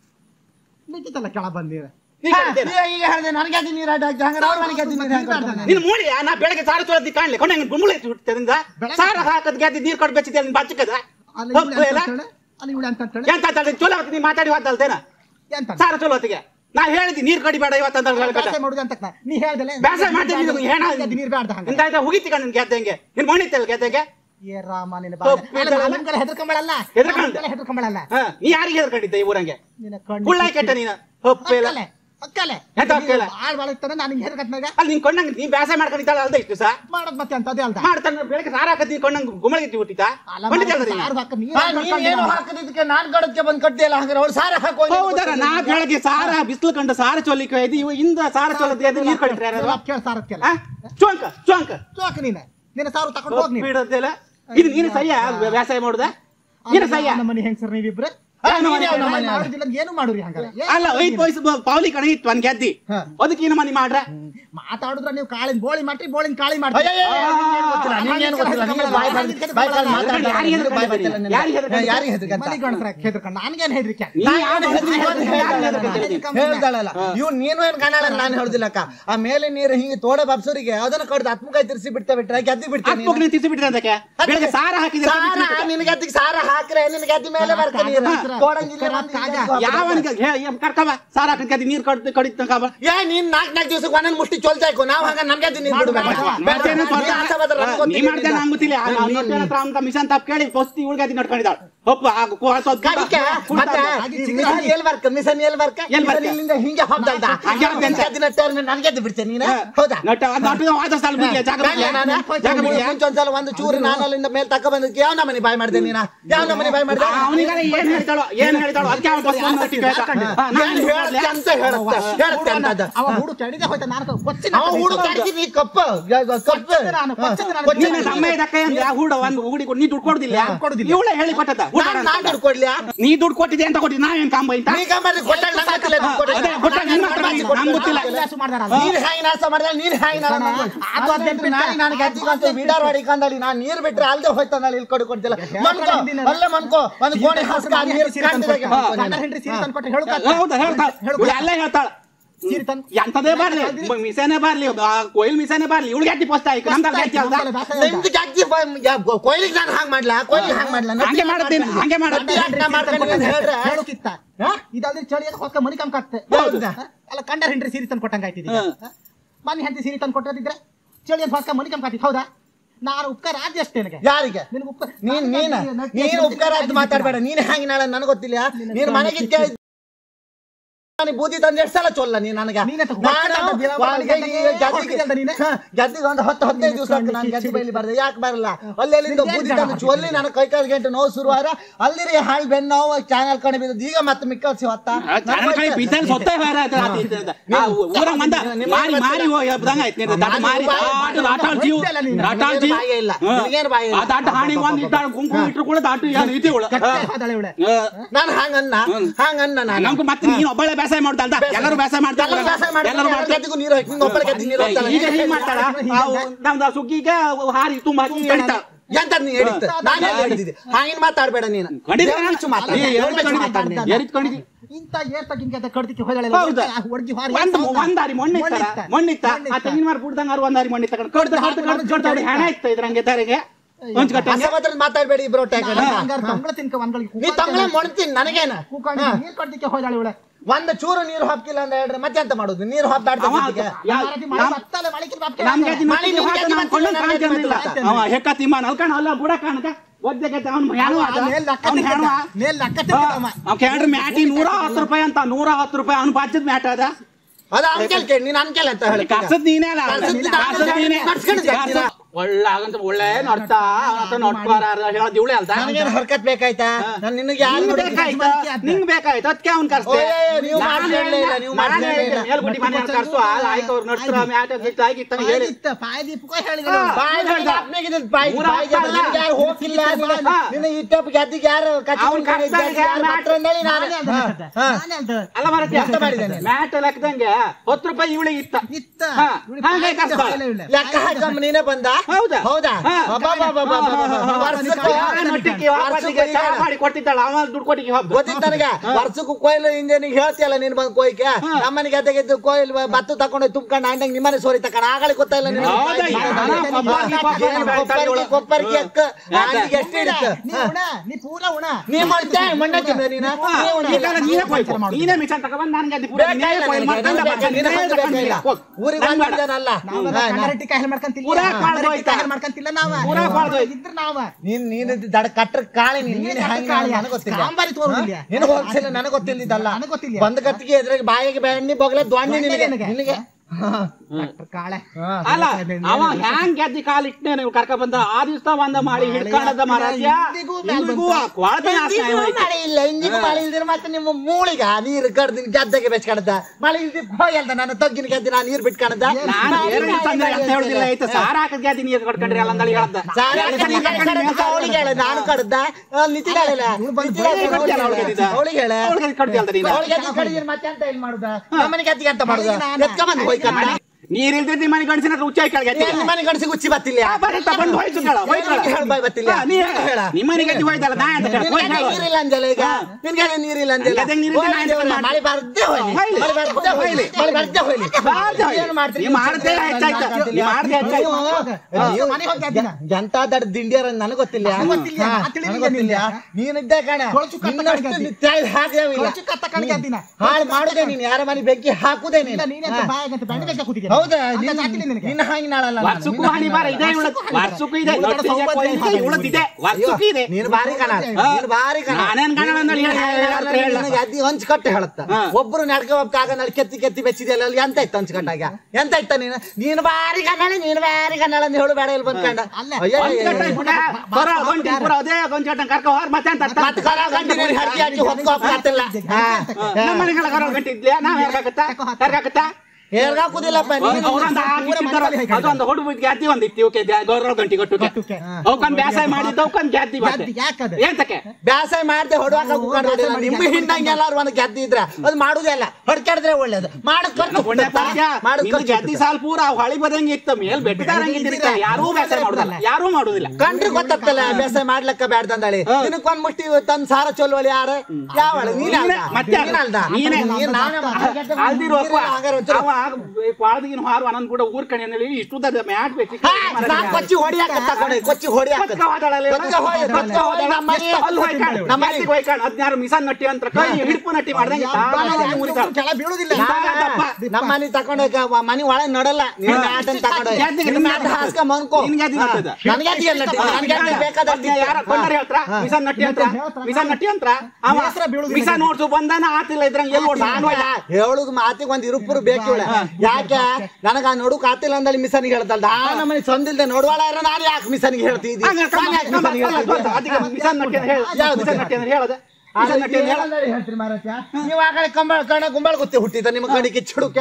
ನಿಂತಿತ್ತಲ್ಲ ಕೆಳ ಬಂದೀರ ನೀ ಹಾ, ಕಡ್ದೇನ? ಈಗ ಈಗ ಹೇಳ್ದೆ ನನಗೆ ಅದು ನೀರು ಅಡ್ಡ ಹಾಕ್ದೆ, ಹಂಗಾರೆ ಅವ್ರ ಮನೆಗೆ ಅದು ನೀರು ಹಾಕಿ ಕೊಡ್ತಾನೆ. ನಿನ್ ಮೂಳಿ ನಾ ಬೆಳಗ್ಗೆ ಸಾರ ತೊಳೆದಿ ಕಾಣ್ಲಿ ಕೊಂಡ ಗುಂಬಳ ಇಟ್ಟಿದ್ದ ಬೆಳಗ್ಗೆ ಸಾರ ಹಾಕದ್ ಗೆದ್ದಿ ನೀರ್ ಕೊಡ್ ಬೆಚ್ಚಿದ್ದೆ ನಿನ್ ಬಚ್ಚಕದ ಅಲ್ಲಿ ಇವಳು ಎಂತ ಅಂತಾಳೆ? ಅಲ್ಲಿ ಇವಳು ಎಂತ ಅಂತಾಳೆ? ಎಂತ ಅಂತಾಳೆ? ಚಲೋ ಹೊತ್ತಿಗೆ ನೀ ಮಾತಾಡಿ ಹೋದಲ್ತೇನ ಎಂತ ಅಂತಾಳೆ? ಸಾರ ಚಲೋ ಹೊತ್ತಿಗೆ ನಾ ಹೇಳಿದಿ ನೀರ್ ಕಡಿಬೇಡ ಇವತ್ತು ಅಂತ ಹೇಳ್ಕಟ ಬ್ಯಾಸೆ ಮಾಡುದು ಅಂತ ನಾ- ನೀ ಹೇಳ್ದಲೆ ಬ್ಯಾಸ ಮಾಡ್ತೀನಿ ನೀನು ಏನ ನೀರ್ ಬ್ಯಾಡ್ದ ಹಂಗ ಇಂತ ಹುಗಿತಿ ಕಣ್ಣ ಗೆದ್ದಂಗೆ ನಿನ್ ಮಣಿತ್ತಲ್ಲ ಗೆದ್ದಂಗೆ ಏ ರಾಮ ನಿನ್ನ ಹೋಗ್ ಬಾಯಿ ಬೀಳ್ತಾಳಲ್ಲ? ನಮ್ಗೆಲ್ಲ ಹೆದರ್ಕೊಂಬಳಲ್ಲ ಹೆದರ್ಕೊಂಡೆ. ನಮ್ಗೆಲ್ಲ ಹೆದರ್ಕೊಂಬಳಲ್ಲ ಹಾ ನೀ ಯಾರಿಗೆ ಹೆದರ್ಕೊಂಡಿದ್ದೆ ಈ ಊರಂಗೆ ನಿನ್ನ ಕಣ್ಣು ಕುಳ್ಳಾಯ್ ಕೆಟ್ಟ ನೀನು ಹೊಪ್ಪೆಲ್ಲ ಅಕ್ಕಲೆ ಅಕ್ಕಲೆ ಎಂತ ಅಕ್ಕಲೆ? ಆಳ್ ಬಾಳ ಇರ್ತಾನೆ ನಾನು ಹಿಂಗೆ ಹೆದರ್ಕತ್ನಾಗ ಅಲ್ಲಿ ನಿನ್ ಕೊಂಡಂಗ್ ನೀ ಬ್ಯಾಸ ಮಾಡ್ಕೊಂಡಿದ್ದಾಳ ಅಲ್ದ ಇಷ್ಟು ಸಹ ಮಾಡೋದ್ ಮತ್ತೆ ಅಂತ ಅದೇ ಅಲ್ದ ಮಾಡ್ತಾನೆ ಬೆಳಗ್ಗೆ ಸಾರ ಹಾಕದ್ ನೀನ್ ಕೊಂಡಂಗ್ ಗುಮ್ಮಳಿಗೆ ಹುಟ್ಟಿತ ಅಲ್ಲ ಕೊಂಡಿದ್ದಲ್ಲ ಮಾಡಿ ನೀನು ಸಾರು ಹಾಕ ನೀರ್ ಹಾ, ಹಾಕ್ ನೀನ್ ಕರ್ಕೊಂಡ್ ಏನು ಬಾ. ಹಾಕದಿದ್ದಕ್ಕೆ ನಾನ್ ಗಡಕ್ಕೆ ಬಂದ್ ಕಟ್ಟಿಯಲ್ಲ ಹಂಗಾರೆ ಅವ್ರು ಸಾರ ಹಾಕೋ ಹೌದರ ನಾ ಬೆಳಗ್ಗೆ ಸಾರ ಬಿಸಿಲು ಕಂಡ ಸಾರ ಚೊಲಿಕ್ಕೆ ಹೋಯ್ತು ಇವ ಇಂದ ಸಾರ ಚೊಲದ ಎದ್ದು ನೀರ್ ಕಟ್ಟ್ರೆ ಯಾರು ಸಾರ್ ಕೇಳ್ ಸಾರ್ ಕೇಳ ಚೊಂಕ ಚೊಂಕ ಚೋಕ ನೀನೆ ನಿನ್ನ ಸಾರು ತಕೊಂಡು ಹೋಗ್ ನೀನು ಬಿಡೋದಿಲ್ಲ ಇದು ನೀನು ಸಹ್ಯ ವ್ಯವಸಾಯ ಮಾಡುದ ನೀನು ಸಹ್ಯ ನಮ್ಮ ಮನೆ ಹೆಂಗ್ಸರ್ ನೀವಿಬ್ರೆ ಹಾ, ನೀನ್ ಯಾವ ನಮ್ಮ ಮನೆ? ಮಾಡುದಿಲ್ಲ ಏನು ಮಾಡುರಿ ಹಂಗಾರೆ ಏನ್ ಅಲ್ಲ ಐದ್ ವಯಸ್ಸು ಬ- ಪಾವ್ಲಿ ಕಣ ಇತ್ತು ಒಂದ್ ಗೆದ್ದಿ ಹಾ. ಅದಕ್ಕೆ ಏನು ಮನಿ ಮಾಡ್ರ ಮಾತಾಡಿದ್ರ ನೀವು ಕಾಳಿನ ಬೋಳಿ ಮಾಡ್ರಿ ಬೋಳಿನ ಕಾಳಿ ಮಾಡ್ರಿ ನಿನ್ಗೇನು ಗೊತ್ತಿಲ್ಲ ನಿನ್ಗೆ ಬಾಯ್ ಬಾಯ್ ಬಾಯ್ ಬಾಯ್ ಮಾತಾಡ್ಬೇಡ. ಯಾರಿಗೆ ಹೆದರ್ಕೊಂಡೆ ಬಾಯ್ ಬಾಯ್ ನೀನು? ಯಾರಿಗೆ ಹೆದರ್ಕೊಂಡೆ? ಯಾರಿಗೆ ಹೆದರ್ಕಂತ? ಮನೆ ಗಂಡಸ್ರ ಹೆದರ್ಕೊಂಡು ನನ್ಗೇನ್ ಹೆದ್ರಿಕೆ ನೀ ನಾನ್ ಯಾವ್ದು ಹೆದ್ರಿಕೆ ಹೆದರ್ಕೊಂಡೆ? ಅಂತ ಯಾರಿಗೆ ಹೇಳ್ತಾಳಲ್ಲ. ಹೆದರ್ಕೊಂಡೆ? ಹೇಳ್ತಾಳಲ್ಲ ಇವ್ ನೀನು ಏನ್ ಕಾಣಲ್ಲ ನಾನು ಹೇಳ್ದಿಲ್ಲಕ್ಕ ಆ ಮೇಲೆ ನೀರು ಹಿಂಗೆ ತೋಡ ಬಾಪ್ಸೋರಿಗೆ ಯಾವ್ದನ್ನ ಕಡ್ದು ಹತ್ಮುಕಾಯಿ ತಿರ್ಸಿ ಬಿಡ್ತಾ ಬಿಟ್ರೆ ಗೆದ್ದಿ ಬಿಡ್ತೀನಿ ಹತ್ಮುಕ್ ನೀನ್ ತಿರ್ಸಿ ಬಿಟ್ರೆ ಅಂತಕ್ಕೆ ಬೆಳಗ್ಗೆ ಸಾರ ಹಾಕಿದ್ರೆ ಸಾರ ನಿನ್ ಗದ್ದಿಗೆ ಸಾರ ಹಾಕ್ರೆ ನಿನ್ ಗದ್ದಿ ಮೇಲೆ ಬರ್ಕ ನೀರು ತೋಡಂಗಿಲ್ಲ ಒಂದ್ ಗದ್ದೆ ಯಾವನಿಗೆ ಕರ್ಕವ ಸಾರ ಹಾಕಿ ಗೆದ್ದಿ ನೀರ್ ಕಡ್ ಕಡಿತ ಕವ ಏ ನೀನ್ ನಾಲ್ಕ್ ನಾಲ್ಕು ದಿವಸಕ್ಕೆ ಒಂದೊಂದ್ ಮುಷ್ಟಿ ಚೊಲ್ತಾಯ್ಕು ನಾವ್ ಹಂಗ ನಮ್ ಗದ್ದಿ ನೀರು ಬಿಡ್ಬೇಕು ಮಾಡ್ತೇನೆ ನೀನ್ ಆಸೆ ಬದ್ರೆ ನನ್ಗ್ ನೀ ಗೊತ್ತಿಲ್ಲ. ಮಾಡ್ತೇನೆ ನಂಗ್ ಗೊತ್ತಿಲ್ಲ ಅಂತ ಮಿಷನ್ ತಪ್ಪ ಕೇಳಿ ಫಸ್ಟ್ ಉಳ್ಗಾದಿ ನಡ್ಕೊಂಡಿದ್ದಾಳ ಒಪ್ಪ ಕಡಿಕೆ ಮತ್ತೆ ಮಿಸನ್ ಎಲ್ ಬರ್ಕ ಮಿಸನ್ ಎಲ್ ಬರ್ಕ ಎಲ್ ಬರ್ಕ? ಮಿಸನ್ ಇಲ್ಲಿಂದ ಹಿಂಗೆ ಹೋಗ್ತಾಳ್ದ ಹಂಗೆ ಹೋಗ್ತಾ ಇದ್ದ. ಗದ್ದಿನ ಟರ್ನ್ ನನ್ ಗೆದ್ದು ಬಿಡ್ತೇನೆ ನೀನು ಹೌದಾ ನಟ ಒಂದು ಆದ ಸ್ಥಳ ಬಿಡ್ಲಿ ಜಾಗ ಬೇಡ ಬಿಡ್ಲಿ ನಾನು ಜಾಗ ಬಿಡ್ಲಿ ಮುಂಚೆ ಒಂದ್ಸಲ ಒಂದು ಚೂರು ನಾನು ಅಲ್ಲಿಂದ ಮೇಲೆ ತಕ ಬಂದಕ್ಕೆ ಯಾವ ನಮ್ಮನೆ ಬಾಯ್ ಮಾಡ್ದೆ ನೀನ ಯಾವ ನಮ್ಮನೆ ಬಾಯ್ ಮಾಡ್ದೆ ಅವನಿಗೆ ಏನ್ ಹೇಳ್ತಾಳೋ ಏನ್ ಹೇಳ್ತಾಳೋ ಅದಕ್ಕೆ ಅವನು ಬಸ್ ಬಂದು ಬಿಟ್ಟಿದ್ದು ಆಯ್ತಾ? ಹಾ, ನಾನು ಏನ್ ಹೇಳುತ್ತೆ ಅಂತ ಹೇಳುತ್ತೆ ಹೇಳುತ್ತೆ ಅಂತದ ಅವ ಹುಡು ಕೆಡಿದೆ ಹೋಯ್ತ ನಾನು ಕೊಚ್ಚಿನ ಅವ ಹುಡುಗ ನೀ ಕಪ್ಪ ಕಪ್ಪ ನಾನು ಕೊಚ್ಚಿನ ನಾನು ನೀನು ಸಮಯ ದಕ್ಕ ಅಂದ್ರೆ ಆ ಹೂಡ ಒಂದು ಹುಡಿ ಕೊಡು, ನೀ ದುಡ್ಡು ಕೊಡುದಿಲ್ಲ ಕೊಡುದಿಲ್ಲ. ಇವಳೆ ಹೇಳಿ ಕೊಟ್ಟದ ನಾನ್ ನಾನ್ ದುಡ್ಡು ಕೊಡ್ಲಿಯಾ ನೀ ದುಡ್ಡು ಕೊಟ್ಟಿದೆ ಅಂತ ಕೊಟ್ಟಿ ನಾವೇನ್ ಕಾಂಬ ಅಂತ ನೀ ಗಮ್ಮಲ್ಲಿ ಕೊಟ್ಟಾಗ ನಂಗ್ ಗೊತ್ತಿಲ್ಲ ದುಡ್ಡು ಕೊಟ್ಟಿದ್ದು. ಅದೇ ಕೊಟ್ಟಾಗ ನಿನ್ನ ಹತ್ರ ನಾನ್ ಇಲ್ಲ, ನಂಗ್ ಗೊತ್ತಿಲ್ಲ. ಅಭ್ಯಾಸ ಮಾಡ್ದಾರಲ್ಲ ನೀನ್ ಹೆಂಗ್ ನಾಶ ಮಾಡ್ದೆ ನೀನ್ ಹೆಂಗ್ ನಾಶ ಮಾಡ್ದೆ? ಅದು ಅದೇನ್ರಿ ನಾಯಿ ನಾನು ಗದ್ದಿಗಂತ ಬಿಡಾರ್ ಹೊಡಿಕಂದಲ್ಲಿ ನಾನ್ ನೀರ್ ಬಿಟ್ರೆ ಅಲ್ದೆ ಹೋಯ್ತಂದಲ್ಲಿ ಇಲ್ಲಿ ಕೊಡು ಕೊಡ್ತಿಲ್ಲ ಮನ್ಕೋ ಅಲ್ಲೇ ಮನ್ಕೋ ಒಂದ್ ಗೋಣಿ ಹಾಸ್ಕ ಆ ನೀರ್ ಕಾಣ್ತಿದಾಗೆ ಮನ್ಕೋ ನೀನು. ಗಂಡ ಹೆಂಡ್ರಿ ಸೀರೆ ತಂದ್ಕೊಟ್ರೆ ಹೇಳು ಹೌದಾ ಹೇಳ್ತಾಳ ಇವಳು ಎಲ್ಲ ಹೇಳ್ತಾಳ ಸೀರೆ ತಂದ್ ಎಂತದೇ ಬರ್ಲಿ ಮಿಸೇನೆ ಬರ್ಲಿ ಆ ಕೊಯ್ಲ್ ಮಿಸೇನೆ ಬರ್ಲಿ ಇವಳಿಗೆ ಅಟ್ಟಿ ಪೋಸ್ಟ್ ಆಯ್ತು ನಮ್ದು ಅಟ್ಟಿ ಅಲ್ದ ನಿಮ್ದು ಜಾಸ್ತಿ ಕೊಯ್ಲಿಗೆ ನಾನು ಹಾಂಗ್ ಮಾಡ್ಲಾ ಕೊಯ್ಲಿಗೆ ಹಾಂಗ್ ಮಾಡ್ಲಾ ಹಂಗೆ ಮಾಡ್ತೀನಿ ಹಂಗೆ ಮಾಡ್ತೀನಿ ಅಡ್ಡ ಮಾಡ್ಕೊಂಡು ನೀನ್ ಹೇಳ್ರೆ ಹೇಳುಕಿತ್ತ ಇದಲ್ದ್ರೆ ಚಳಿ ಹೊಕ್ಕ ಮನಿ ಕಮ್ ಕತ್ತೆ ಹೌದಾ? ಅಲ್ಲ ಕಂಡ ಹೆಂಡ್ರಿ ಸೀರೆ ತಂದು ಕೊಟ್ಟಂಗ ಆಯ್ತಿದ್ ಹಾ. ಮನೆ ಹೆಂಡತಿ ಸೀರೆ ತಂದು ಕೊಟ್ಟದಿದ್ರೆ ಚಳಿ ಅಂತ ಹೊಕ್ಕ ಮನಿ ಕಮ್ ಕಾತಿತ್ತು ಹೌದಾ ನಾನು ಉಪಕಾರ ಆದ್ಯ ಅಷ್ಟೇ ನನಗೆ ಯಾರಿಗೆ ನಿನಗೆ ಉಪಕಾರ ನೀನ್ ನೀನ ನೀನ್ ಉಪಕಾರ ಅಂತ ಮಾತಾಡ್ಬೇಡ ನೀನ್ ಹೆಂಗ್ ನಾಳೆ ನನಗೆ ಗೊತ್ತಿಲ್ಲ ನೀನ್ ಮನೆಗೆ ನಾನು ಬೂದಿ ತಂದು ಎಷ್ಟು ಸಲ ಚೊಲ್ಲ ನೀ ನನಗೆ ನೀನೇ ತಗೋ. ನಾನು ಕೊಡ್ತಿದ್ದ ಬಿಲ ವಾ- ಬರಲಿಕ್ಕೆ ಗದ್ದಿಗೆ- ಗದ್ದಿಗೆ ಗದ್ದಿಗೆ- ಕೊಡ್ತಿದ್ದ ನೀನೆ? ಹ, ಗದ್ದಿಗೆ ಒಂದು ಹತ್ತು ಹದಿನೈದು ದಿವಸ ಆಯ್ತು ನಾನು ಗದ್ದೆ ಬೈಲಿ ಬರ್ದೆ ಯಾಕೆ ಬರಲ್ಲ ಅಲ್ಲೆಲ್ಲಿಂದ ನಿನ್ಗೆ ಬೂದಿ ಏನ್ ತಂದು ಜನ ಚೊಲ್ಲಿ ನನಗೆ ಕೈ ಕಾಲು ಗಂಟೆ ನೋವು ಶುರುವಾರ ಅಲ್ಲಿರಿ ಹಾಳು ಬೆನ್ನು ನೋವು ಚಾನಲ್ ಕಣೆ ಬಿದ್ದದ್ದು ಈಗ ಮತ್ತೆ ಮಿಕ್ಕಲ್ಸಿ ಹೊತ್ತ ಚಾನಲ್ ಕೈ ಬಿದ್ದಲ್ಲಿ ಸೊತ್ತೆ ಬೇರೆ ಆಯ್ತು ರಾತ್ರಿ ಇದ್ದಿದ್ದು. ಆ ಊರಾಗ ಮಂದ ನಿಮ್ಮ ಮಾರಿ ಮಾರಿ ಹೋಗಿ ಹಬ್ಬದಂಗ ಆಯ್ತು ನಿಂದು. ದಡ್ಡ ಮಾರಿ ದಾಟು ದಾಟಾಳ್ ಜೀವ ಬಿಡ್ತಿಲ್ಲ ನೀನು. ದಾಟಾಳ್ ಜೀವ ಬಾಯೇ ಇಲ್ಲ. ಹಾ. ನಿನಗೇನು ಬಾಯೇ ಇಲ್ಲ. ಆ ದಾಟ ಹಾಣಿ ಒಂದ್ ಇಟ್ಟ ಕುಂಕುಮ ಇಟ್ರು ಕೂಡ ದಾಟು ಏನು ಇತಿ ಇವಳು ಕಟ್ಟೆ ಹೋದಳೆ ಇವಳೆ. ನಾನು ಹಾಂಗನ್ನ ಹಾಂಗನ್ನ ನಾನು ನಮ್ಗೆ ಮತ್ತೆ ನೀನು ಒಬ್ಬಳೆ ಬೇಸಾಯ ಮಾಡ್ದಲ್ದ ಎಲ್ಲರೂ ಬೇಸಾಯ ಮಾಡ್ತಾರೆ ಎಲ್ಲರೂ ಬೇಸಾಯ ಮಾಡ್ತಾರೆ. ಎಲ್ಲರೂ ಎಲ್ಲರ ಮಾಡ್ತಾರೆ ಗದ್ದೆಗೂ ನೀರು ಹಾಕಿ ನಿಂಗೆ ಒಬ್ಬಳ ಗದ್ದೆ ನೀರು ಹೋಗ್ತಾಳೆ. ಈಗ ಹಿಂಗ್ ಮಾಡ್ತಾಳ ಅವು ನಮ್ದು ಸುಗ್ಗಿಗೆ ಹಾರಿ ತುಂಬ ಹಾಕಿ ಹೇಳ್ತಾಳ ಎಂತ ನೀ ಹೇಳಿದ್ದ ನಾನು ಹೇಳಿದ್ದೆ ಹಾಗಿನ ಮಾತಾಡ್ಬೇಡ ನೀನು ಖಂಡಿತ ದೇವ್ರ ಹೆಚ್ಚು ಮಾತಾಡು. ನೀ ದೇವ್ರ ಏರಿದ್ ಹೆಚ್ಚು ಖಂಡಿತ. ಮಾತಾಡು ನೀನು. ಏರಿದ್ ಖಂಡಿತ. ಇಂಥ ಏರ್ತಕ್ಕಿಂತ ಕಡ್ದಿಕ್ಕೆ ಹೋದಳೆ ಹೌದಾ? ಹೊಡ್ಗಿ ಹಾರಿ ಒಂದ್ ಎತ್ತ ಹೋದ. ಒಂದ್ ದಾರಿ ಮಣ್ಣಿತ್ತ ಮಣ್ಣಿತ್ತ. ಮಣ್ಣಿತ್ತ ಆ ಮಣ್ಣಿತ್ತ. ತೆಂಗಿನ ಮರ ಬಿಡ್ದಂಗ ಅವ್ರು ಒಂದ್ ದಾರಿ ಮಣ್ಣಿತ್ತ ಕಡ್ ಕಡ್ದು ಕಡ್ದು ಕಡ್ದು ಕಡ್ದು ಕಡ್ದು ಹೆಣ ಇತ್ತ ಇದ್ರಂಗೆ ದಾರಿಗೆ ಹಂಚ್ಕಟ್ಟಂಗೆ ಅಸಮದ್ರ ಮಾತಾಡ್ಬೇಡಿ ಇಬ್ರು ಒಟ್ಟಾಗಿ ನಾನು ಹಂಗಾರೆ ತಂಗಳ ತಿನ್ಕ ಒಂದ್ಗಳಿಗೆ ನೀ ತಂಗಳ ಮೊಣ್ತೀನಿ ನನಗೇನ ಕೂಕೊಂಡು ನೀರ್ ಕಡ್ದಿಕ್ಕೆ ಹೋದಳೆ ಇವಳೆ ಒಂದ್ ಚೂರು ನೀರು ಹಾಕಿಲ್ಲ ಅಂತ ಹೇಳ್ರೆ ಮತ್ತೆ ಎಂತ ಮಾಡುದು ನೀರು ಹಾಕ್ಬಾರ್ದು ಅವ ಗದ್ದೆಗೆ. ಯಾ- ಮಾರಾಟಿ ಮಾಡಿ ನಮ್- ಬತ್ತಲೆ ಮಳಿಕೆ ಬಾಪ್ಕೆ ನಮ್ಗೆ ಹಾಕ್ತಾರೆ. ಮಾಡಿ ನಿಮ್ಗೆ ಅದು ಕೊಂಡು ಮತ್ತೆ ಕಾಣ್ತಿರ್ಲಿಲ್ಲ ಮತ್ತೆ ಅವ ಹೆಕ್ಕ ತಿಮ್ಮ ನಲ್ಕಣ ಅಲ್ಲ ಬುಡ ಕಾಣಕ ಒದ್ದಕ್ಕೆ ಅವ್ನು ಹೆಣವ ಆ ಮೇಲ್ ಲಕ್ಕ ಅವ್ನು ತಿಕ್ಕದ. ಹೆಣವ ಮೇಲ್ ಲಕ್ಕ ತಿಕ್ಕದಮ್ಮ. ಅವ್ ಕೇಳ್ರಿ ಮ್ಯಾಟಿ ನೂರ ಹತ್ತು ರೂಪಾಯಿ ಅಂತ ನೂರ ಹತ್ತು ರೂಪಾಯಿ ಅವ್ನು ಬಾಚಿದ್ ಮ್ಯಾಟ್ ಅದ ಅದು ಅಂಕೆಲ್ ಕೇಳಿ ನೀನು ಅಂಕೆಲ್ ಅಂತ ಹೇಳಿ ಕರ್ಸದ್ ನೀನೇ ಅಲ್ಲ ಕರ್ಸದ್ ನೀನೇ. ಕರ್ಸದ್ ನೀನೇ ಕರ್ಸ್ಕೊಂಡು ಜಾಸ್ತಿನ. ಒಳ್ಳೆ ಆಗಂತ ಒಳ್ಳೆ ನೋಡ್ತಾ ಆತ ನೋಡ್ಕೋರ ಹೇಳೋದು ಇವಳೆ ಅಲ್ದ ನನಗೇನು ಹರ್ಕತ್ ಬೇಕಾಯ್ತಾ ನಾನು ನಿನಗೆ ಯಾರು ನಿಂಗ್ ನೋಡಿದ್ದೆ? ಬೇಕಾಯ್ತು ನಿಂಗ್ ಬೇಕಾಯ್ತು ಅದಕ್ಕೆ ಅವ್ನ್ ಕರ್ಸ್ದೆ ಓಯ್, ನೀವು ಮಾಡ್ಲಿಲ್ಲ ಇಲ್ಲ, ನೀವು ಮಾಡ್ಲಿಲ್ಲ ಇಲ್ಲ. ಹೇಳ್ಬಿಟ್ಟು ಮನೆ ಕರ್ಸು ಆಯ್ತು ಅವ್ರು ನಡ್ಸ್ರ ಮ್ಯಾಟ್ ಆಗಿತ್ತು ಆಗಿತ್ತು ಹೇಳಿ ಪಾಯ್ದಿತ್ತ, ಪಾಯ್ದಿಪ್ಪು ಹೇಳಿದ್ರು. ಹಾ. ಬಾಯಿಗೆ ಹೇಳ್ದ. ಆತ್ಮೆಗೆ ಬಾಯಿ ಊರ ಬಾಯಿಗೆ ಹಾಕ್ತಾರಲ್ಲ. ನಿನಗೆ ಯಾರು ಹೋಗಿಲ್ಲ ನಿನಗೆ- ಹಾ. ನಿನ್ನ ಈ ಟಪ್ ಗದ್ದಿಗೆ ಯಾರು ಕಚ್ಚಿ ಅವ್ನ್ ಕುಂತ್ಕೊಂಡು ಕರ್ಸ್ದಾಗ ಇದ್ದ ಯಾರು ಮ್ಯಾಟ್ ಮಾತ್ರ ಅಂದೇಳಿ ನಾನು ನಾನೇ ಅಲ್ದ ಹಾ, ಹೇಳ್ದೆ. ಹಾ. ನಾನೇ ಅಲ್ದ. ಅಲ್ಲ ಬರತ್ತೆ ಎಂತ ಮಾಡಿದ್ದಾನೆ? ಮ್ಯಾಟ್ ಲೆಕ್ಕದಂಗೆ ಹತ್ತು ರೂಪಾಯಿ ಇವಳಿಗೆ ಇತ್ತ ಇತ್ತ. ಹಾ. ಇವ್ಳು ಹಾಗೆ ಪಾಯ್ದಿತ್ತ ಕರ್ಸ್ದ. ಹೊಯ್ಲೆ ಇವ್ಳೆ. ಲೆಕ್ಕ ಹಾಕಮ್ಮ ನೀನೇ ಬಂದ ಹೌದಾ? ಹೌದಾ ಹಾ. ಅಬ್ಬಬ್ಬಬ್ಬಬ್ಬಬ್ಬ. ವರ್ಷಕ್ಕೆ ಯಾರ ನೊಟ್ಟಿಗೆ ವಾಪಸ್ಸಿಗೆ ಚಾ ಮಾಡಿ ಕೊಡ್ತಿದ್ದಾಳ ಅವ ದುಡ್ಡು ಕೊಟ್ಟಿಗೆ ಹಬ್ಬ ಗೊತ್ತಿತ್ತು ನನಗೆ ವರ್ಷಕ್ಕೂ ಕೊಯ್ಲು ಹಿಂದೆ ನೀನ್ ಹೇಳ್ತಿಯಲ್ಲ ನೀನ್ ಬಂದ್ ಕೊಯ್ಕೆ ನಮ್ಮನೆ ಗದ್ದೆಗೆದ್ದು ಕೊಯ್ಲು ಭತ್ತ ತಕೊಂಡು ತುಂಬ್ಕೊಂಡು ಅಂಡಂಗ್ ನಿಮ್ಮನೆ ಸೋರಿ ತಕೊಂಡು ಆಗಲೇ ಗೊತ್ತಾಯಿಲ್ಲ ನಿನಗೆ. ಹೌದಾ? ಈ ಹಣ ಕೊಬ್ಬರಿ ಕೊಬ್ಬರಿ ಏನು ಬೇಡ ಕೊಬ್ಬರಿ ಇವಳು. ಕೊಬ್ಬರಿಗೆ ಅಕ್ಕ ಅಂಡಿಗೆ ಎಷ್ಟು ಹಿಡಿತು ನೀ ಉಣ, ನೀ ಪೂರ ಉಣ. ನೀ ಮಾಡ್ತೆ ಮಣ್ಣ ತಿಂದ ನೀನ ಹಾ, ನೀ ಒಂದು ಈಗ ನೀನೇ ಕೊಯ್ಕೊ. ನೀನೇ ಮಿಷನ್ ತಗೊಂಡ್ ನನ್ಗೆ ಅದು ಪೂರ ನೀನೇ ಬೇಕಾಗಿಲ್ಲ ಕೊಯ್ಲು ನನಗೆ. ಮಾಡ್ಕೊಂಡು ನನಗೆ ಬರ್ತಾನೆ. ನಿನ್ನ ನೀನೇ ಹತ್ರ ತಗೊಂಡು ಬೇಕಾಗಿಲ್ಲ. ಹೋಗು. ಊರಿಗೆ ನಂಗ್ ಬೇಡ. ಬಂದಿದ್ದಾನಲ್ಲ ನಾವೆಲ್ಲ ಹಾ, ನಾ- ಕನ್ನಡತಿ ಕಾಯಿಲೆ ಮಾಡ್ಕಂತಿಲ್ಲ. ಪೂರ ಕಾಳ್ದು ಕನ್ನಡತಿ ಹೋಯ್ತಾ? ಕಾಯಿಲೆ ಮಾಡ್ಕಂತಿಲ್ಲ ನಾವ. ಪೂರ ಕಾಳ್ದು ಹೋಯ್ತು. ಇದ್ರ ನಾವ. ನೀನ್ ನೀನು ದಡ ಕಟ್ರ ಕಾಳಿ ನೀನ್ ನೀನ್ ನೀನೇ ಹಂಗೆ ಕಾಳಿ. ನನಗೆ ಗೊತ್ತಿಲ್ಲ ಸಾಂಬಾರಿ ತೋರುದಿಲ್ಲ. ನಿನಗೆ ಹೋಗ್ಸಿಲ್ಲ ನನಗೆ ಗೊತ್ತಿಲ್ಲದಲ್ಲ ನನಗ್ ಗೊತ್ತಿಲ್ಲ. ಬಂದ ಕತ್ತಿಗೆ ಎದುರಿಗೆ ಬಾಯಿಗೆ ಬೆಣ್ಣಿ ಬೊಗಲೆ ದ್ವಾಂಡಿ ನಿನಗೆ ನಿನಗೆ. ನಿನಗೆ ಡಾಕ್ಟರ್ ಕಾಳೆ ಅಲ್ಲ ಅವ ಹ್ಯಾಂಗ್ ಗೆದ್ದಿ ಕಾಲ್ ಇಟ್ಟನೆ ನೀವು ಕರ್ಕ ಬಂದ ಆ ದಿವಸ ಬಂದ ಮಾಡಿ ಹಿಡ್ಕೊಂಡದ ಮಹಾರಾಜ ಇಂದಿಗೂ ಮ್ಯಾಲ್ ಇಂದಿಗೂ ಬಂತ. ಆ ಕೊಳತೆ ಆಸೆ ಇಂದಿಗೂ ಆಯ್ತು. ಮಳೆ ಇಲ್ಲ ಇಂದಿಗೂ ಮಳೆ ಇಲ್ದಿರ ಮತ್ತೆ ನಿಮ್ಮ ಮೂಳಿಗ ನೀರು ಕಡ್ದು ಗದ್ದೆಗೆ ಬೆಚ್ಕಣದ ಮಳೆ ಇಲ್ದಿ ಹೋಯಲ್ದ ನಾನು ತಗ್ಗಿನ ಗದ್ದೆ ನಾನು ನೀರು ಬಿಟ್ಕಣದ ನಾನು ಬೇರೆ ದಿವ್ಸ ಅಂದ್ರೆ ಅಂತ ಹೇಳುದಿಲ್ಲ ಆಯ್ತು ಸಾರ ಹಾಕದ್ ಗೆದ್ದಿ ನೀರು ಕಟ್ಕೊಂಡ್ರಿ ಅಲ್ಲ ಅಂದಳಿ ಹೇಳ್ದ ಅವಳಿಗೆ ಹೇಳ ನಾನು ಕಡ್ದ ನಿಂತಿದ್ದಾಳಿಲ್ಲ ಅವಳಿಗೆ ಹೇಳ ಅವ್ಳಿಗೆ ಕಟ್ತಿಯಲ್ದ ನೀನು ಅವಳಿಗೆ ಕಡಿದ್ರೆ ಮತ್ತೆ ಅಂತ ಏನ್ ಮಾಡುದ ನಮ್ಮನೆ ಗದ್ದಿಗೆ ಅಂತ ಮಾಡುದ ಎತ್ಕೊಂಬಂದು ಹೋಯ್ಕಂತ ನೀರ್ ಇಲ್ದಿದ್ದಿ ಮನೆ ಗಂಡಸಿನ ಹತ್ರ ಉಚ್ಚಾಯಿ ಕೆಳಗೆ ಮನೆ ಗಡಿಸಿ ಗುಚ್ಚಿ ಬತ್ತಿಲ್ಲ ಬರೀತಾ ಬಂದು ಹೋಯ್ತು ಕೇಳ ಹೋಯ್ತು ನಿನಗೆ ಹೇಳ್ ಬಾಯ್ ಬತ್ತಿಲ್ಲ. ಹಾ, ನೀ ಹೇಳ. ಹೇಳ. ನಿಮ್ಮ ಮನೆಗೆ ಗದ್ದಿ ಹೋಯ್ತಲ್ಲ ನಾ ಅಂತ ಕೇಳ ಹೋಯ್ ಹೇಳು. ನೀರಿಲ್ಲ ಅಂಜಲ್ಲ ಈಗ ನಿನ್ಗೆ ನೀರಿಲ್ಲ ಅಂಜಲ್ಲ ಗದ್ದೆಗೆ ನೀರಿಲ್ಲ, ನಾ ಎಂತ ಮಾಡ್ಲಿ? ಮಳೆ ಬರ್ದೇ ಹೋಯ್ಲಿ ಹೋಯ್ಲಿ. ಮಳೆ ಬರ್ದೇ ಹೋಯ್ಲಿ ಮಳೆ ಬರ್ದೇ ಹೋಯ್ಲಿ ಬಾರ್ದೆ ಹೋಯ್ಲಿ. ಏನ್ ಮಾಡ್ತೀರಿ ನೀ ಮಾಡ್ದೆ ಹೆಚ್ಚಾಯ್ತು. ನೀ ಮಾಡ್ದೆ ಹೆಚ್ಚಾಯ್ತು. ನೀವು- ಮನೆಗೆ ಹೋಗಿ ಗದ್ದಿನ. ಎಂತ ದಡ್ ದಿಂಡಿಯರ ನನಗೆ ಗೊತ್ತಿಲ್ಲ ನನಗ್ ಗೊತ್ತಿಲ್ಲ. ಹಾ, ನಾ ತಿಳಿಲಿಲ್ಲ ನನಗ್ ಗೊತ್ತಿಲ್ಲ ನಿನ್ಗೆ. ನೀನಿದ್ದೆ ಕಣ ಕೊಳಚು ಕತ್ತ ನಿನ್ನಷ್ಟು ಕಣ್ಗದ್ದಿ. ನಿತ್ಯ ಹಾಕ್ದೇವಿಲ್ಲ ಕೊಳಚು ಕತ್ತ ಕಣ್ಗದ್ದಿನ. ಹಾಳು ಮಾಡುದೇ ನೀನು ಯಾರ ಮನೆ ಬೆಂಕಿ ಹಾಕುದೇ ನೀನು ಇಲ್ಲ, ನೀನೇ ಅಂತ ಬಾಯಾಗಂತ ಬೆಣ್ಣೆ ಬೇಕಾ ಕೂತಿದ್ಯಾ? ಹೌದಾ ಅಂತ ನಿನ್ನ- ಜಾತಿಲಿ ನಿನಗೆ. ನಿನ್ನ ಹಾಗೆ ನಾಳಲ್ಲ ನಾನು. ವರ್ಷಕ್ಕೂ ಹಣಿ ಬಾರ ಇದೆ ಇವಳ ವರ್ಷಕ್ಕೂ ಇದೆ ಇವಳ ನೊಟ್ಟಿಗೆ ಸೌಭಾಗ್ಯ ಕೊಯ್ದು ಇದೆ. ಇವಳದಿದೆ ಅಯ್ಯೋ, ವರ್ಷಕ್ಕೂ ಇದೆ ನೀನು ಬಾರಿ ಕಣ ನೀನು ಬಾರಿ ಕಣ ನಾನೇನ್ ಕಣ ಅಂದಳಿ ಹೇಳ ನಿನಗೆ ಅದಿ ಹಂಚ್ ಕಟ್ಟು ಹೇಳುತ್ತ ಹಾ. ಒಬ್ರು ನಡ್ಕ ಆಗ ನಡ್ ಕೆತ್ತಿ ಕೆತ್ತಿ ಬೆಚ್ಚಿದೆಯಲ್ಲ ಅಲ್ಲಿ ಎಂತ ಇತ್ತು ಹಂಚ್ ಕಟ್ಟಾಗ ಎಂತ ಇತ್ತ ನೀನು ನೀನು ಬಾರಿ ಕನ್ನಡ ನೀನು ಬಾರಿ ಕನ್ನಡ ಅಂತ ಹೇಳು ಬೇಡ ಇಲ್ಲಿ ಬಂದ್ಕಂಡ ಅಲ್ಲ. ಅಯ್ಯೋ, ಒಂದ್ ಅಯ್ಯೋ, ಗಂಟೆ ಅಯ್ಯೋ. ಪುಟ ಬರ ಗಂಟೆ ಪುರ ಅದೇ ಒಂದ್ ಗಂಟೆ ಕರ್ಕ ಹೋರ್ ಮತ್ತೆ ಅಂತ ಅರ್ಥ ಮತ್ತ್ ಕರ ಗಂಟೆ ನೀನು ಹಡ್ಕಿ ಹಾಕಿ ಹೊತ್ಕೊ ಹೋಗ್ತಿಲ್ಲ. ಹಾ. ನಮ್ಮ ಮನೆಗಳ ಕರ ಗಂಟೆ ಇದ್ಯಾ ನಾವ್ ಹೇರ್ಗಾಕತ್ತ ಹೇರ್ಗಾಕತ್ತ ಹೇರ್ಗಾಕುದಿಲ್ಲಪ್ಪ ನೀನು ಅವ್ರೊಂದು ಅದೊಂದು ಹೊಡು ಗ್ಯಾತಿ ಒಂದ್ ಇತ್ತು ಇವಕ್ಕೆ ಗೌರವ ಗಂಟೆ ಗಟ್ಟುಕೆ ಗಟ್ಟುಕೆ. ಅವಕನ್ ಬ್ಯಾಸಾಯ ಮಾಡಿದ್ದ ಅವಕನ್ ಗ್ಯಾತಿ ಮತ್ತೆ ಗದ್ದಿ ಯಾಕದು? ಏಂತಕ್ಕೆ ಬ್ಯಾಸಾಯ ಮಾಡ್ದೆ ಹೊಡುವಾಕ ಕುತ್ಕೊಂಡು ನಿಮ್ಮ ಹಿಂದಂಗೆ ಎಲ್ಲಾರು ಒಂದು ಗೆದ್ದಿ ಇದ್ರ ಅದು ಮಾಡುದೇ ಇಲ್ಲ ಹೊಡ್ಕಾಡಿದ್ರೆ ಒಳ್ಳೇದು ಮಾಡಕ್ ಖರ್ಚು ಪುಣ್ಯ ಪಾಠ ಮಾಡಕ್ ನಿಮ್ದು ಖರ್ಚು ಜಾತಿ ಸಾಲ್ ಪೂರ ಹೊಳಿ ಬದಂಗೆ ಇತ್ತು ಮೇಲ್ ಬೆಟ್ಟದಾರಂಗೆ ಇದ್ದಿರ್ತ ಯಾರೂ ಬೇಸಾಯ ಮಾಡುದಿಲ್ಲ ಯಾರೂ ಮಾಡುದಿಲ್ಲ ಕಂಡ್ರಿ ಗೊತ್ತಾಗ್ತಲ್ಲ ಬೇಸಾಯ ಮಾಡ್ಲಕ್ಕ ಬ್ಯಾಡ್ದಂದಳಿ ದಿನಕ್ಕೊಂದ್ ಮುಷ್ಟಿ ತಂದ್ ಸಾರ ಚೊಲ್ವಳಿ ಯಾರು ಯಾವಳ ನೀನ್ ನೀನೇ, ಮತ್ತೆ ನೀನಲ್ದ ನೀನೇ. ನೀನ್ ನಾನೇ ಅಲ್ದಿರೋ ನೀನೇ ಹಂಗಾರೆ ಒಂಚೂರು ಅವ ಕ್ವಾಳದಿಗಿನ ಹಾರು ಅನಂದ್ ಕೂಡ ಊರ್ ಕಣೆ ಹೇಳಿ ಇಷ್ಟುದ ಮ್ಯಾಟ್ ಬೇಕು ಹಾ, ನಾ ಕೊಚ್ಚಿ ಹೊಡಿಯಾಕ ತಕೊಂಡೆ ಕೊಚ್ಚಿ ಹೊಡಿಯಾಕ ಕೊಚ್ಚ ಹೋದಾಳಲ್ಲ ಇವ್ಳು? ಕೊಚ್ಚ ಹೋಯ್- ಕೊಚ್ಚ ಹೋದಾಳ. ನಮ್ಮ ಮನೆ- ಅಲ್ಲಿ ಹೋಯ್ಕಾಣ್, ನಮ್ಮ ಮನೆ- ಜಾಸ್ತಿಗೆ ಹೋಯ್ಕಾಣ್, ಹದ್ನಾರು ಮಿಸಾನ್ ನಟ್ಟಿ ಅಂತ ಕೈ ಹಿಡ್ಪು ನಟ್ಟಿ ಮಾಡ್ದಂಗೆ ತಾನಾಗಿ ಮುರಿತಾಳ. ಕೆಳ ಬೀಳುದಿಲ್ಲ ದಪ್ಪ. ನಮ್ಮ ಮನೆ ತಕೊಂಡೋಗ ಮನೆ ಒಳಗ್ ನೋಡಲ್ಲ ನಿನ್ ಮ್ಯಾಟ್ ಅಂತ ತಕೊಂಡೋಗ ಜಾತಿಗೆ ನಿನ್ ಮ್ಯಾಟ್ ಹಾಸ್ಕ ಮನ್ಕೋ ನಿನ್ಗೆ ಅದಿ ನಟ್ಟದ? ನನ್ಗೆ ಅದಿ ಎಲ್ಲ ನನ್ಗೆ ಅದಿ ಬೇಕಾದ ಅದ್ನ ಯಾರ ಕೊಂಡಾರ ಹೇಳ್ತಾರ ಮಿಸಾನ್ ನಟ್ಟಿ ಅಂತ ಮಿಸಾನ್ ನಟ್ಟಿ ಅಂತ ಅವ ಹೆಸ್ರ ಬೀಳುದಿಲ್ಲ ಮಿಸಾ ನೋಡ್ಸು ಬಂದಾನ ಆತಿಲ್ಲ ಇದ್ರಂಗ ಎಲ್ಲಿ ಓಡ್ಸ ನಾನು ಹೇಳುದು ಮಾತಿಗೆ ಒಂದ್ ಇರುಪುರು ಬೇಕು ಇವಳೆ ಯಾಕೆ ನನಗ ಆ ನಡುಕ್ ಆತಿಲ್ಲ ಅಂದಲ್ಲಿ ಮಿಸನಿಗೆ ಹೇಳ್ದಲ್ಲ ಆ ನಮ್ಮನೆ ಸಂದಿಲ್ದೆ ನೋಡುವಾಳ ಇರೋ ನಾನು ಯಾಕೆ ಮಿಸನಿಗೆ ಹೇಳ್ತಿದ್ದಿ ನಾನು ಯಾಕೆ ಮಿಸನಿಗೆ ಹೇಳ್ತಿದ್ದಿ? ಅದಕ್ಕೆ ಮಿಸಾನ್ ನಟ್ಟಿ ಅಂತ ಹೇಳ ಮಿಸಾನ್ ನಟ್ಟಿ ಅಂತ ಹೇಳದ ಮಿಸಾನ್ ನಟ್ಟಿ ಅಂತ ಹೇಳ ಹೇಳ್ತೀರಿ ಮಾರಾಯ ನೀವು ಆ ಕಡೆ ಕಂಬಳ ಕಣ ಗುಂಬಳ ಗೊತ್ತಿ ಹುಟ್ಟಿದ ನಿಮ್ಮ ಕಡೆ ಕಿಚ್ಚುಡುಕ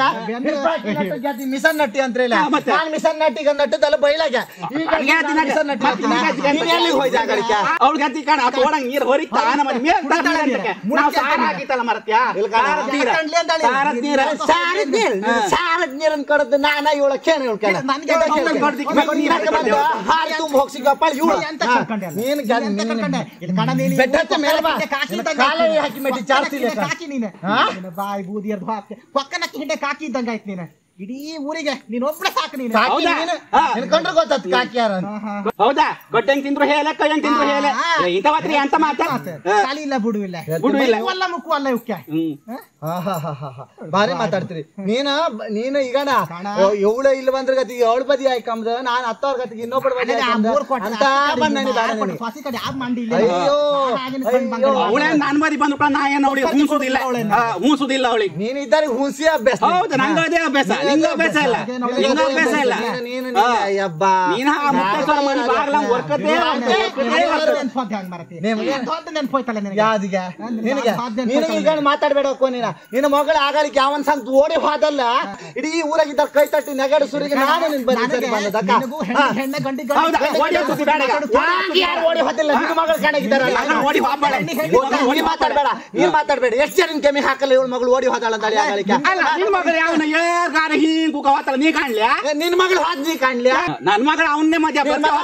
ಮಿಸನ್ ನಟ್ಟಿ ಅಂತ ಇಲ್ಲ ಹಾ, ಮತ್ತೆ? ನಾನು ಮಿಸನ್ ನಟ್ಟಿಗೆ ನಟ್ಟದಲ್ಲ ಬೈಲಾಗ ಈಗ ಹಂಗೆ ಅದಿ ನಾನು ಮಿಸನ್ ನಟ್ಟಿ ಮತ್ತೆ ಅಂತೀನಿ. ಹಂಗೆ ಅದಿ ನೀನ್ ಎಲ್ಲಿಗೆ ಹೋಯ್ದೆ ಆ ಕಡೆಗೆ? ಅವ್ಳಿಗೆ ಅತಿ ಕಾಣ ಆ ತೋಡಂಗ್ ನೀರ್ ಹೊರಿತಾ ನಮ್ಮ ಮೇಲ್ ಬಿಡ ಅಂತಕ್ಕೆ. ನಾವು ಸಾರ ಹಾಕಿತ್ತಲ್ಲ ಮರತ್ಯಾ ಇಲ್ಲ ಕಾಣ. ಸಾರದ ನೀರ ಯಾಕಂಡ್ಲಿ ಅಂದಾಳೆ? ಸಾರದ ನೀರ ಸಾರದ್ ನೀರ್ ಸಾರದ್ ನೀರನ್ ಕಡದು ನಾನ ಇವಳ ಕೇಳ ಇವಳ ನನ್ಗೆ ಅವ್ಳು ಅವ್ಳು ಕಡ್ದಿಕ್ಕೆ ಹಾರಿ ತುಂಬ ಹೋಗ್ಸಿಗಪ್ಪ ಇವಳು ಎಂತ ಕರ್ಕೊಂಡೆ ಅಲ್ಲ? ನೀನ್ ಎಂತ ಕರ್ಕೊಂಡೆ? ಇಲ್ಲಿ ಕಣ ನೀನು ಬೆಟ್ಟ ಹತ್ತಿ ಮೇಲೆ ಬಾ. ಕಾಕಿ ಇದ್ದಂಗೆ ಕಾಲಲ್ಲಿ ಆಯ್ತು. ಹಾಕಿ ಮೆಟ್ಟಿ ಪಕ್ಕನ ಚಾರ್ಸಿ ಹಿಂದೆ ಲೆಕ್ಕ. ಕಾಕಿ ನೀನು ಹಾ? ನಿನ್ನ ಬಾಯಿ ಬೂದಿ ಅರ್ಧ ಹಾಕಿ ಪಕ್ಕನ ಹಿಂದೆ ಕಾಕಿ ಇದ್ದಂಗೆ ಆಯ್ತು ನೀನು ಇಡೀ ಊರಿಗೆ ನೀನ್ ಒಬ್ಳೆ ಸಾಕು ನೀನು ಕಾಕಿ ಹೌದಾ? ನೀನು ಹಾ. ನಿನ್ಕೊಂಡ್ರೆ ಗೊತ್ತಾತ್ ಕಾಕಿ ಯಾರ ಅಂತ. ಹಾ, ಹಾ. ಹೌದಾ ಗೊಟ್ಟಂಗ್ ತಿಂದ್ರು ಹೇಳ ಕೈಯಂಗ್ ತಿಂದ್ರು ಹೇಳ ಹಾ. ಇಂಥವತ್ರಿ ಅಂತ ಮಾತ ಮಾತು. ಕಾಲಿ ಇಲ್ಲ ಬುಡು ಇಲ್ಲ ಬುಡು ಇಲ್ಲ. ಮುಕ್ಕು ಅಲ್ಲ ಮುಕ್ಕು ಅಲ್ಲ ಇವಕ್ಕೆ ಹ್ಮ್ ಆಹಾಹಾಹಾಹಾ. ಭಾರಿ ಮಾತಾಡ್ತೀರಿ ನೀನ ನೀನು ಈಗಣ ಕಾಣ. ಇವಳು ಇಲ್ಲಿ ಬಂದ್ರ ಗತಿಗೆ ಅವಳ ಬದಿ ಆಯ್ಕಂಬದ ನಾನ್ ಹತ್ತವ್ರ ಗತಿಗೆ ಇನ್ನೊಬ್ಬಳ ಬದಿ ಅದೇ ಆ ಆಯ್ಕಂಬದ. ಮೂರ್ ಕೊಟ್ರೆ ಅಂತ ಆ ಕಡೆ ಬಂದ್ ನನಗೆ ಬೇಡ ಆ ಕೊಟ್ರೆ ನನಗೆ. ಫಾಸಿ ಕಡೆ ಯಾವ್ ಮಂಡಿ ಇಲ್ಲ ಅಯ್ಯೋ, ಆಗಿನ ಕಣ್ ಅಯ್ಯೋ. ಬಂಗಾರ. ಅವಳೇ ನನ್ ಮದಿ ಬಂದ್ರು ಕೂಡ ನಾ ಏನ್ ಅವಳಿಗೆ ಹೂಸುದಿಲ್ಲ ಹಾ, ಹೂಸುದಿಲ್ಲ ಅವಳಿಗೆ ನೀನ್ ಇದ್ದಾರೆ ಹುಣಸಿ ಅಭ್ಯಾಸ ಹೌದು ನಂಗ ಅದೇ ಅಭ್ಯಾಸ ನಿಂಗ ಅಭ್ಯಾಸ ಇಲ್ಲ ನಿಂಗ ಅಭ್ಯಾಸ ಇಲ್ಲ ನೀನು ನೀನು ಹಾ. ನೀನು ಅಯ್ಯಬ್ಬಾ. ನೀನ್ ಆ ಮುಕ್ತೇಶ್ವರ ಮನೆ ಬಾಗ್ಲ ವರ್ಕತೆ ಅದೇ ನೆನ್ಪು ಅದ್ ಹಂಗ್ ಮರತಿ. ನಿಮ್ಗೆ? ದೊಡ್ಡ ನೆನ್ಪು ಹೋಯ್ತಲ್ಲ ನಿನಗೆ. ಯಾವ್ದಿಗೆ ಅಂದ್ರೆ ನಿನಗೆ ನಾನು ಸಾಧ್ಯ ನಿನಗೆ ಈಗ ಮಾತಾಡ್ಬೇಡ ಅಕ್ಕೋ ನೀನ ನಿನ್ನ ಮಗಳ ಆಗಾಳಿಕೆ ಅವನ್ ಸಂಗ್ ಓಡಿ ಹೋದಲ್ಲ ಇಡೀ ಊರಾಗಿದ್ದ ಕೈ ತಟ್ಟಿ ನೆಗಡು ಸುರಿಗೆ ನಾನು ನಿನ್ ಬದಿ ಸರಿ ನನಗೆ ಬಂದದಕ್ಕ ನಿನಗೂ ಹೆಣ್ಣು ಹೆಣ್ಣೆ ಗಂಡಿ ಗಂಡಿ ಹೌದಾ ಗಂಡಿ ಓಡಿ ಹೋಗ್ತಿ ಬೇಡ ಈಗ. ಯಾಕೆ ಯಾರು ಓಡಿ ಹೋದಿಲ್ಲ ನಿನ್ನ ಮಗಳು ಕಾಣಾಗಿದ್ದಾರಲ್ಲ ಮಗನ ಓಡಿ ಹೋಗ್ಬೇಡ ಓಡಿ ಮಾತಾಡ್ಬೇಡ ನೀನ್ ಮಾತಾಡ್ಬೇಡ ಎಷ್ಟು ಜನ ಕೆಮ್ಮಿ ಹಾಕಲ್ಲ ಇವಳು ಮಗಳು ಓಡಿ ಹೋದಾಳ ಅಂತ ಆಗಾಳಿಕೆ ಅಲ್ಲ ನಿನ್ ಮಗಳು ಯಾವನ ಏರ್ಗಾರ ಹಿಂಗ್ ಕುಕ ಹೋತಲ್ಲ ನೀ ಕಾಣ್ಲ್ಯಾ ನಿನ್ ಮಗಳು ಹಾದ್ ನೀ ಕಾಣ್ಲಿ ನನ್ ಮಗಳ ಅವನ್ನೇ ಮದ್ಯ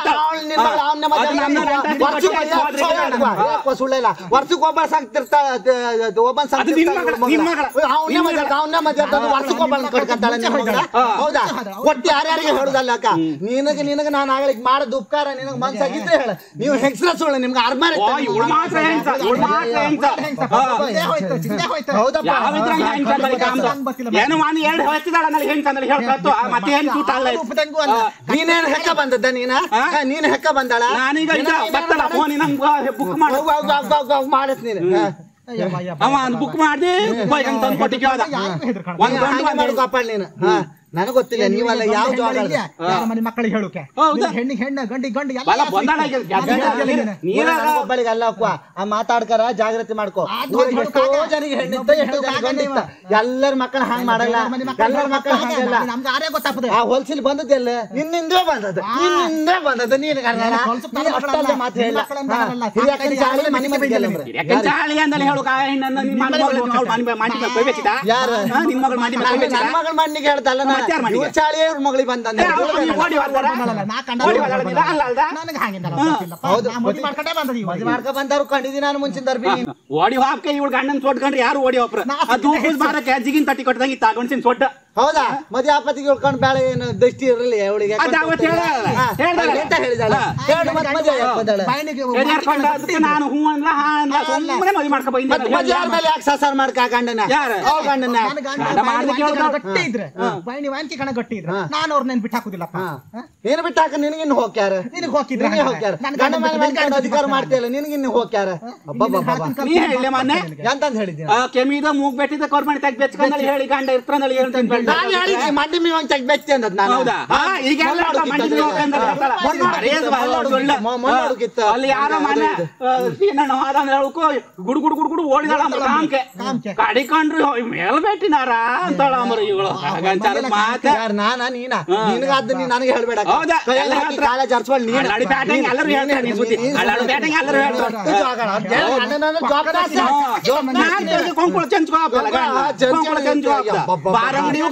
ವರ್ಷಕ್ಕೆ ಒಬ್ಬ ಸಾಕ್ತಿರ್ತಾ ಒಬ್ಬ ಅದು ನಿನ್ ಮಗಳ- ನಿನ್ ಮಗಳ. ಅವನೇ ಮದ್ಯ ಅವನೇ ಮದ್ಯ ವರ್ಷಕ್ಕೆ ಒಬ್ಬ ಕಟ್ಕೊಂತಾಳೆ ನಿನ್ ಮಗಳ. ಹೌದಾ ಒಟ್ಟು ಯಾರ್ಯಾರಿಗೆ ಹೇಳುದಲ್ಲ ಅಕ್ಕ ನಿನಗೆ ನಿನಗೆ ನಾನು ಆಗಲಿಕ್ಕೆ ಮಾಡೋದು ಉಪಕಾರ ನಿನಗೆ ಮನ್ಸಾಗಿದ್ರೆ ಹೇಳ ನೀವು ಹೆಂಗ್ಸ್ರ ಸುಳ್ಳು ನಿಮ್ಗೆ ಅರ್ಮಾರ ಓ ಇವಳು ಮಾತ್ರ ಹೆಂಗ್ಸ ಇವಳು ಮಾತ್ರ ಹೆಂಗ್ಸ ಹಾ. ಚಿಂತೆ ಹೋಯ್ತು ಚಿಂತೆ ಹೋಯ್ತು ಹೌದಪ್ಪ ಯಾವಿದ್ರಂಗ ಹೆಂಗ್ಸ ಅಂದಲ್ಲಿ ಕಾಮ್ದು. ಏನು ಮಾನಿ ಎರಡು ಹೊತ್ತಿದಾಳ ನನಗೆ ಹೆಂಗ್ಸ ಅಂದಲ್ಲಿ ಹೇಳ್ಕೊತ್ತು ಆ ಮತ್ತೆ ಏನ್ ಚೂಟಾಳ ಉಪ್ಪದಂಗೂ ಅಲ್ಲ ನೀನೇನ್ ಹೆಕ್ಕ ಬಂದದ್ದ ನೀನ ಹಾ? ಹಾ, ನೀನ್ ಹೆಕ್ಕ ಬಂದಾಳ ನಾನೀಗ ಈಗ ಬರ್ತಲ್ಲ ಫೋನ್ ನಂಗೆ ಬುಕ್ ಮಾಡು ಮಾಡತ್ ನೀನು ಹಾ. ಅಯ್ಯಪ್ಪ, ಅಯ್ಯಪ್ಪ. ಅವ ಬುಕ್ ಮಾಡ್ದಿ ಹೋಗಿ ಅಂತ ತಂದು ಕೊಟ್ಟಿಗೆ ಹೋದ ಯಾರಿಗೂ ಹೆದ್ರ್ಕೊಳ್ಳ. ಒಂದ್ ಗಂಡು ಹಾಗೆ ಒಂದ್ ಮಾಡು ಗೋಪಾಲ್ ನೀನು ಹಾ ನನಗೆ ಗೊತ್ತಿಲ್ಲ ನೀವಲ್ಲ ಯಾವ ಜಾಗ ಯಾರ ಮನೆ ಮಕ್ಕಳಿಗೆ ಹೇಳುಕೆ ಹೌದಾ? ಹೆಣ್ಣಿಗೆ ಹೆಣ್ಣು ಗಂಡಿ ಗಂಡಿ ಎಲ್ಲ ಬಲ ಬಂದಾಳ ಈಗ ನಾನು ಹೇಳ್ತಿಲ್ಲ ನೀನು. ನೀರ ಒಬ್ಬಳಿಗೆ ಅಲ್ಲ ಅಪ್ಪ ಆ ಮಾತಾಡ್ಕರ ಜಾಗ್ರತೆ ಮಾಡ್ಕೋ ಅದು ಊರಿಗೆ ಅದು ಎಷ್ಟೋ ಕಾಗ. ಜನಿಗೆ ಹೆಣ್ಣಿತ್ತ ಇನ್ನೊಬ್ರು ಎಷ್ಟೋ ಜನ ಕಾಗ ಗಂಡಿತ್ತ ನೀವು. ಎಲ್ಲರ ಮಕ್ಕಳು ಹಂಗ್ ಮಾಡಲ್ಲ ಎಲ್ಲರ ಮನೆ ಮಕ್ಕಳು ಎಲ್ಲರ ಮಕ್ಕಳು ಹಾಗೆ, ಹಂಗಲ್ಲ ನಮ್ಗೆ ಆರೇ ಗೊತ್ತಾಗ್ತದೆ ಆ ಹೊಲ್ಸಿಲ್ ಬಂದದ್ದೆಲ್ಲ ನಿನ್ನಿಂದೇ ಬಂದದ್ದು ನಿನ್ನಿಂದೇ ಬಂದದ್ದು ನೀನು ಕನ್ನಡ ಹೊಲ್ಸು ನೀನು ಅಷ್ಟಲ್ಲೇ ಮಾತು ಹೇಳ ಮಕ್ಕಳು ಅಂತಾರಲ್ಲ, ಹಿರಿಯಕ್ಕನ ಚಾಳಿ ಮನೆ ಮನೆ ಗೆಲ್ಲಂಬ್ರೆ. ಯಾಕಂದ್ರೆ ಚಾಳಿ ಅಂದಲ್ಲಿ ಹೇಳು ಕಾಯ ಹೆಣ್ಣನ್ನ ನಿನ್ ಮನೆ ಮಗಳು ಅವ್ಳ ಮನೆ ಮೇಲೆ ಮಂಡಿ ಮೇಲೆ ಕೈ ಬೆಚ್ಚಿದ ಯಾರು? ಹಾ, ನಿನ್ ಮಗಳು ಮಂಡಿ ಮೇಲೆ ಕೈ ನಾನು ಬೆಚ್ಚಿದ ನನ್ನ ಮಗಳ ಮಣ್ಣಿಗೆ ಹೇಳ್ದಲ್ಲ ಮತ್ತೆ ಯಾರ್ ಮಣ್ಣಿಗೆ? ಇವ್ರ ಚಾಳಿಯೇ ಇವ್ರ ಮಗಳಿಗೆ ಬಂದಂದ ಏ, ಅವ್ಳು ನೀನ್ ಓಡಿ ಹೋಗ್ತಾರ? ನಾ ಕಂಡ ಓಡಿ ಹೋಗ್ತಾಳ ನೀನು? ಅಲ್ಲ ಅಲ್ದ? ನನಗೆ ಹಾಗಿಂದಲ್ಲ ಹಾ. ಗೊತ್ತಿಲ್ಲಪ್ಪ. ಹೌದು, ನಾ ಮದುವೆ ಮಾಡ್ಕೊಂಡೇ ಬಂದದ್ದು ಇವಾಗ. ಮದುವೆ ಮಾಡ್ಕೊ ಬಂದವ್ರು ಕಂಡಿದ್ದೀನಿ ನಾನು ಮುಂಚಿನ ದರ್ಬಿ ಓಡಿ ಹೋಗ್ಕೆ ಇವಳು ಗಂಡನ್ ಸೊಟ್ಕೊಂಡ್ರೆ ಯಾರು ಓಡಿ ಹೋಗ್ರ ನಾ ಅದು ದೂಪದ ಮಾರಕ್ಕೆ ಜಿಗಿನ್ ತಟ್ಟಿ ಕೊಟ್ಟದಂಗೆ ಇತ್ತ ಗಂಡಸಿನ ಸೊಟ್ಟ ಹೌದಾ ಮದುವೆ ಆಪತ್ತಿಗೆ ಉಳ್ಕೊಂಡು ಬೇಡ ಏನು ದೃಷ್ಟಿ ಇರಲಿ ಅವಳಿಗೆ ಅದು ಅವತ್ತು ಹೇಳಲ್ಲ. ಹೇಳ್ದಲ್ಲ. ಎಂತ ಹೇಳಿದಾಳ ಹಾ. ಹೇಳು ಮತ್ತೆ ಮದುವೆ ಯಾಕೆ ಬಂದಾಳೆ? ಬಾಯಿನಿಗೆ ಎದೇರ್ಕೊಂಡ ಅದಕ್ಕೆ ನಾನು ಹೂ ಅನ್ಲ ಹಾ ಅನ್ಲ ಸುಮ್ಮನೆ ಮದುವೆ ಮಾಡ್ಕೊ ಮತ್ತೆ ಮದುವೆ ಆದ್ಮೇಲೆ ಯಾಕೆ ಸಂಸಾರ ಮಾಡ್ಕ ಆ ಗಂಡನ ಯಾರು? ಅವ್ಳ ಗಂಡನ ನನ್ನ ಗಂಡ ಗಂಡ ಬಾಯಿನಿ ಮಾಡ್ಲಿಕ್ಕೆ ವಾಂಚಿ ಕಣ ಹೇಳ್ದ. ಗಟ್ಟಿ ಇದ್ರೆ ಬಾಯಿನಿ ವಾಂಚಿ ಕಣ ಗಟ್ಟಿ ಇದ್ರೆ ಹಾ. ನಾನು ಅವ್ರನ್ನ ಬಿಟ್ಟು ಹಾಕುದಿಲ್ಲಪ್ಪ ಹಾ. ನೀನು ಬಿಟ್ಟು ಹಾಕ ನಿನಗಿನ್ನು ಹೋಗ್ಯಾರ ನಿನಗೆ ಹೋಗಿದ್ರೆ ನಿನಗೆ ಹೋಗ್ಯಾರ ನನ್ನ ಗಂಡ ಗಂಡ ಮೇಲೆ ಬಿಟ್ಟು ಮಾಡ್ಕೊಂಡು ಗಂಡ ಅಧಿಕಾರ ಬಿಟ್ಟು ಮಾಡ್ತೀಯಲ್ಲ ನಿನಗಿನ್ನು ಹೋಗ್ಯಾರ ಅಬ್ಬಬ್ಬಬ್ಬ ನೀ ಹೇಳಿ ಮೊನ್ನೆ ಎಂತಂದ್ ಹೇಳಿದ್ದೀನಿ ಆ, ಕೆಮ್ಮಿದ ಮೂಗ್ ಬೆಟ್ಟಿದ ಕೊರ್ಮಣಿ ತೆಗ್ ಬೆಚ್ಕೊಂಡಲ್ಲಿ ಹೇಳಿ ಗಂಡ ಇರ್ತಾನಲ್ಲಿ ಹೇಳ್ತೀನಿ ಬೇಡ. ನಾನು ಹೇಳಿದ್ನಿ ಮಂಡಿ ಮೀ ಒಂದ್ ಚೆಕ್ ಬೆಚ್ಚಿ ಅಂದದ್ ನಾನು ಹೌದಾ ಹಾ, ಈಗ ಎಲ್ಲ ಮೊನ್ನೆ ಮಂಡಿ ಹುಡುಕಿತ್ತು. ನೀವು ಹೋಗ್ತಂದ್ರೆ ಹೇಳ್ತಾರ. ಮೊನ್ನೆ ಅರೇಸ್ ಬಾ, ಮೊನ್ನೆ ಅವ್ಳು ಒಳ್ಳೆ. ಹುಡುಕಿತ್ತು. ಮೊನ್ನೆ ಹುಡುಕಿತ್ತು. ಅಲ್ಲಿ ಯಾರೋ ಮನೆ ಸೀನಣ್ಣ ಹೋದ ಅಂದ್ರೆ ಹೇಳಕ್ಕೂ ಗುಡು ಗುಡು ಗುಡು ಗುಡು ಓಡಿದಾಳ ಅಂಬ್ರ ಕಾಮ್ಕೆ ಕಾಮ್ಕೆ. ಕಡಿಕೊಂಡ್ರು ಮೇಲ್ ಬೆಟ್ಟಿನಾರ ಅಂತಾಳ ಅಂಬ್ರ ಇವಳು ಹಾಗಂತಾರ ಮಾತ ಯಾರ್ ನಾನಾ ನೀನಾ ನಿನಗಾದ ನೀನ್ ನನಗೆ ಹೇಳ್ಬೇಡ ಹೌದಾ? ಎಲ್ಲ ಹೇಳ್ತಾರ. ಕಾಲ ಜರ್ಸ್ಕೊಂಡು ನೀನು ಅಲ್ಲಾಡಿ ಬ್ಯಾಟಿಂಗ್ ಎಲ್ಲರೂ ಹೇಳ್ತಾರೆ ಈ ಸುದ್ದಿ ಅಲ್ಲಾಡಿ ಬ್ಯಾಟಿಂಗ್ ಎಲ್ಲರೂ ಹೇಳ್ತಾರೆ ಕೊಂಕುಳ ಚೆಂಚ್ಕೋ ಹಾಕಲ್ಲ ಗಂಡ. ಹಾ, ಚೆಂಚ್ ಕೊಂಕುಳ ಚೆಂಚ್ಕೋ ಹಾಕಲ್ಲ. ಅಬ್ಬಬ್ಬಬ್ಬ. ಬಾರಂಗಡಿ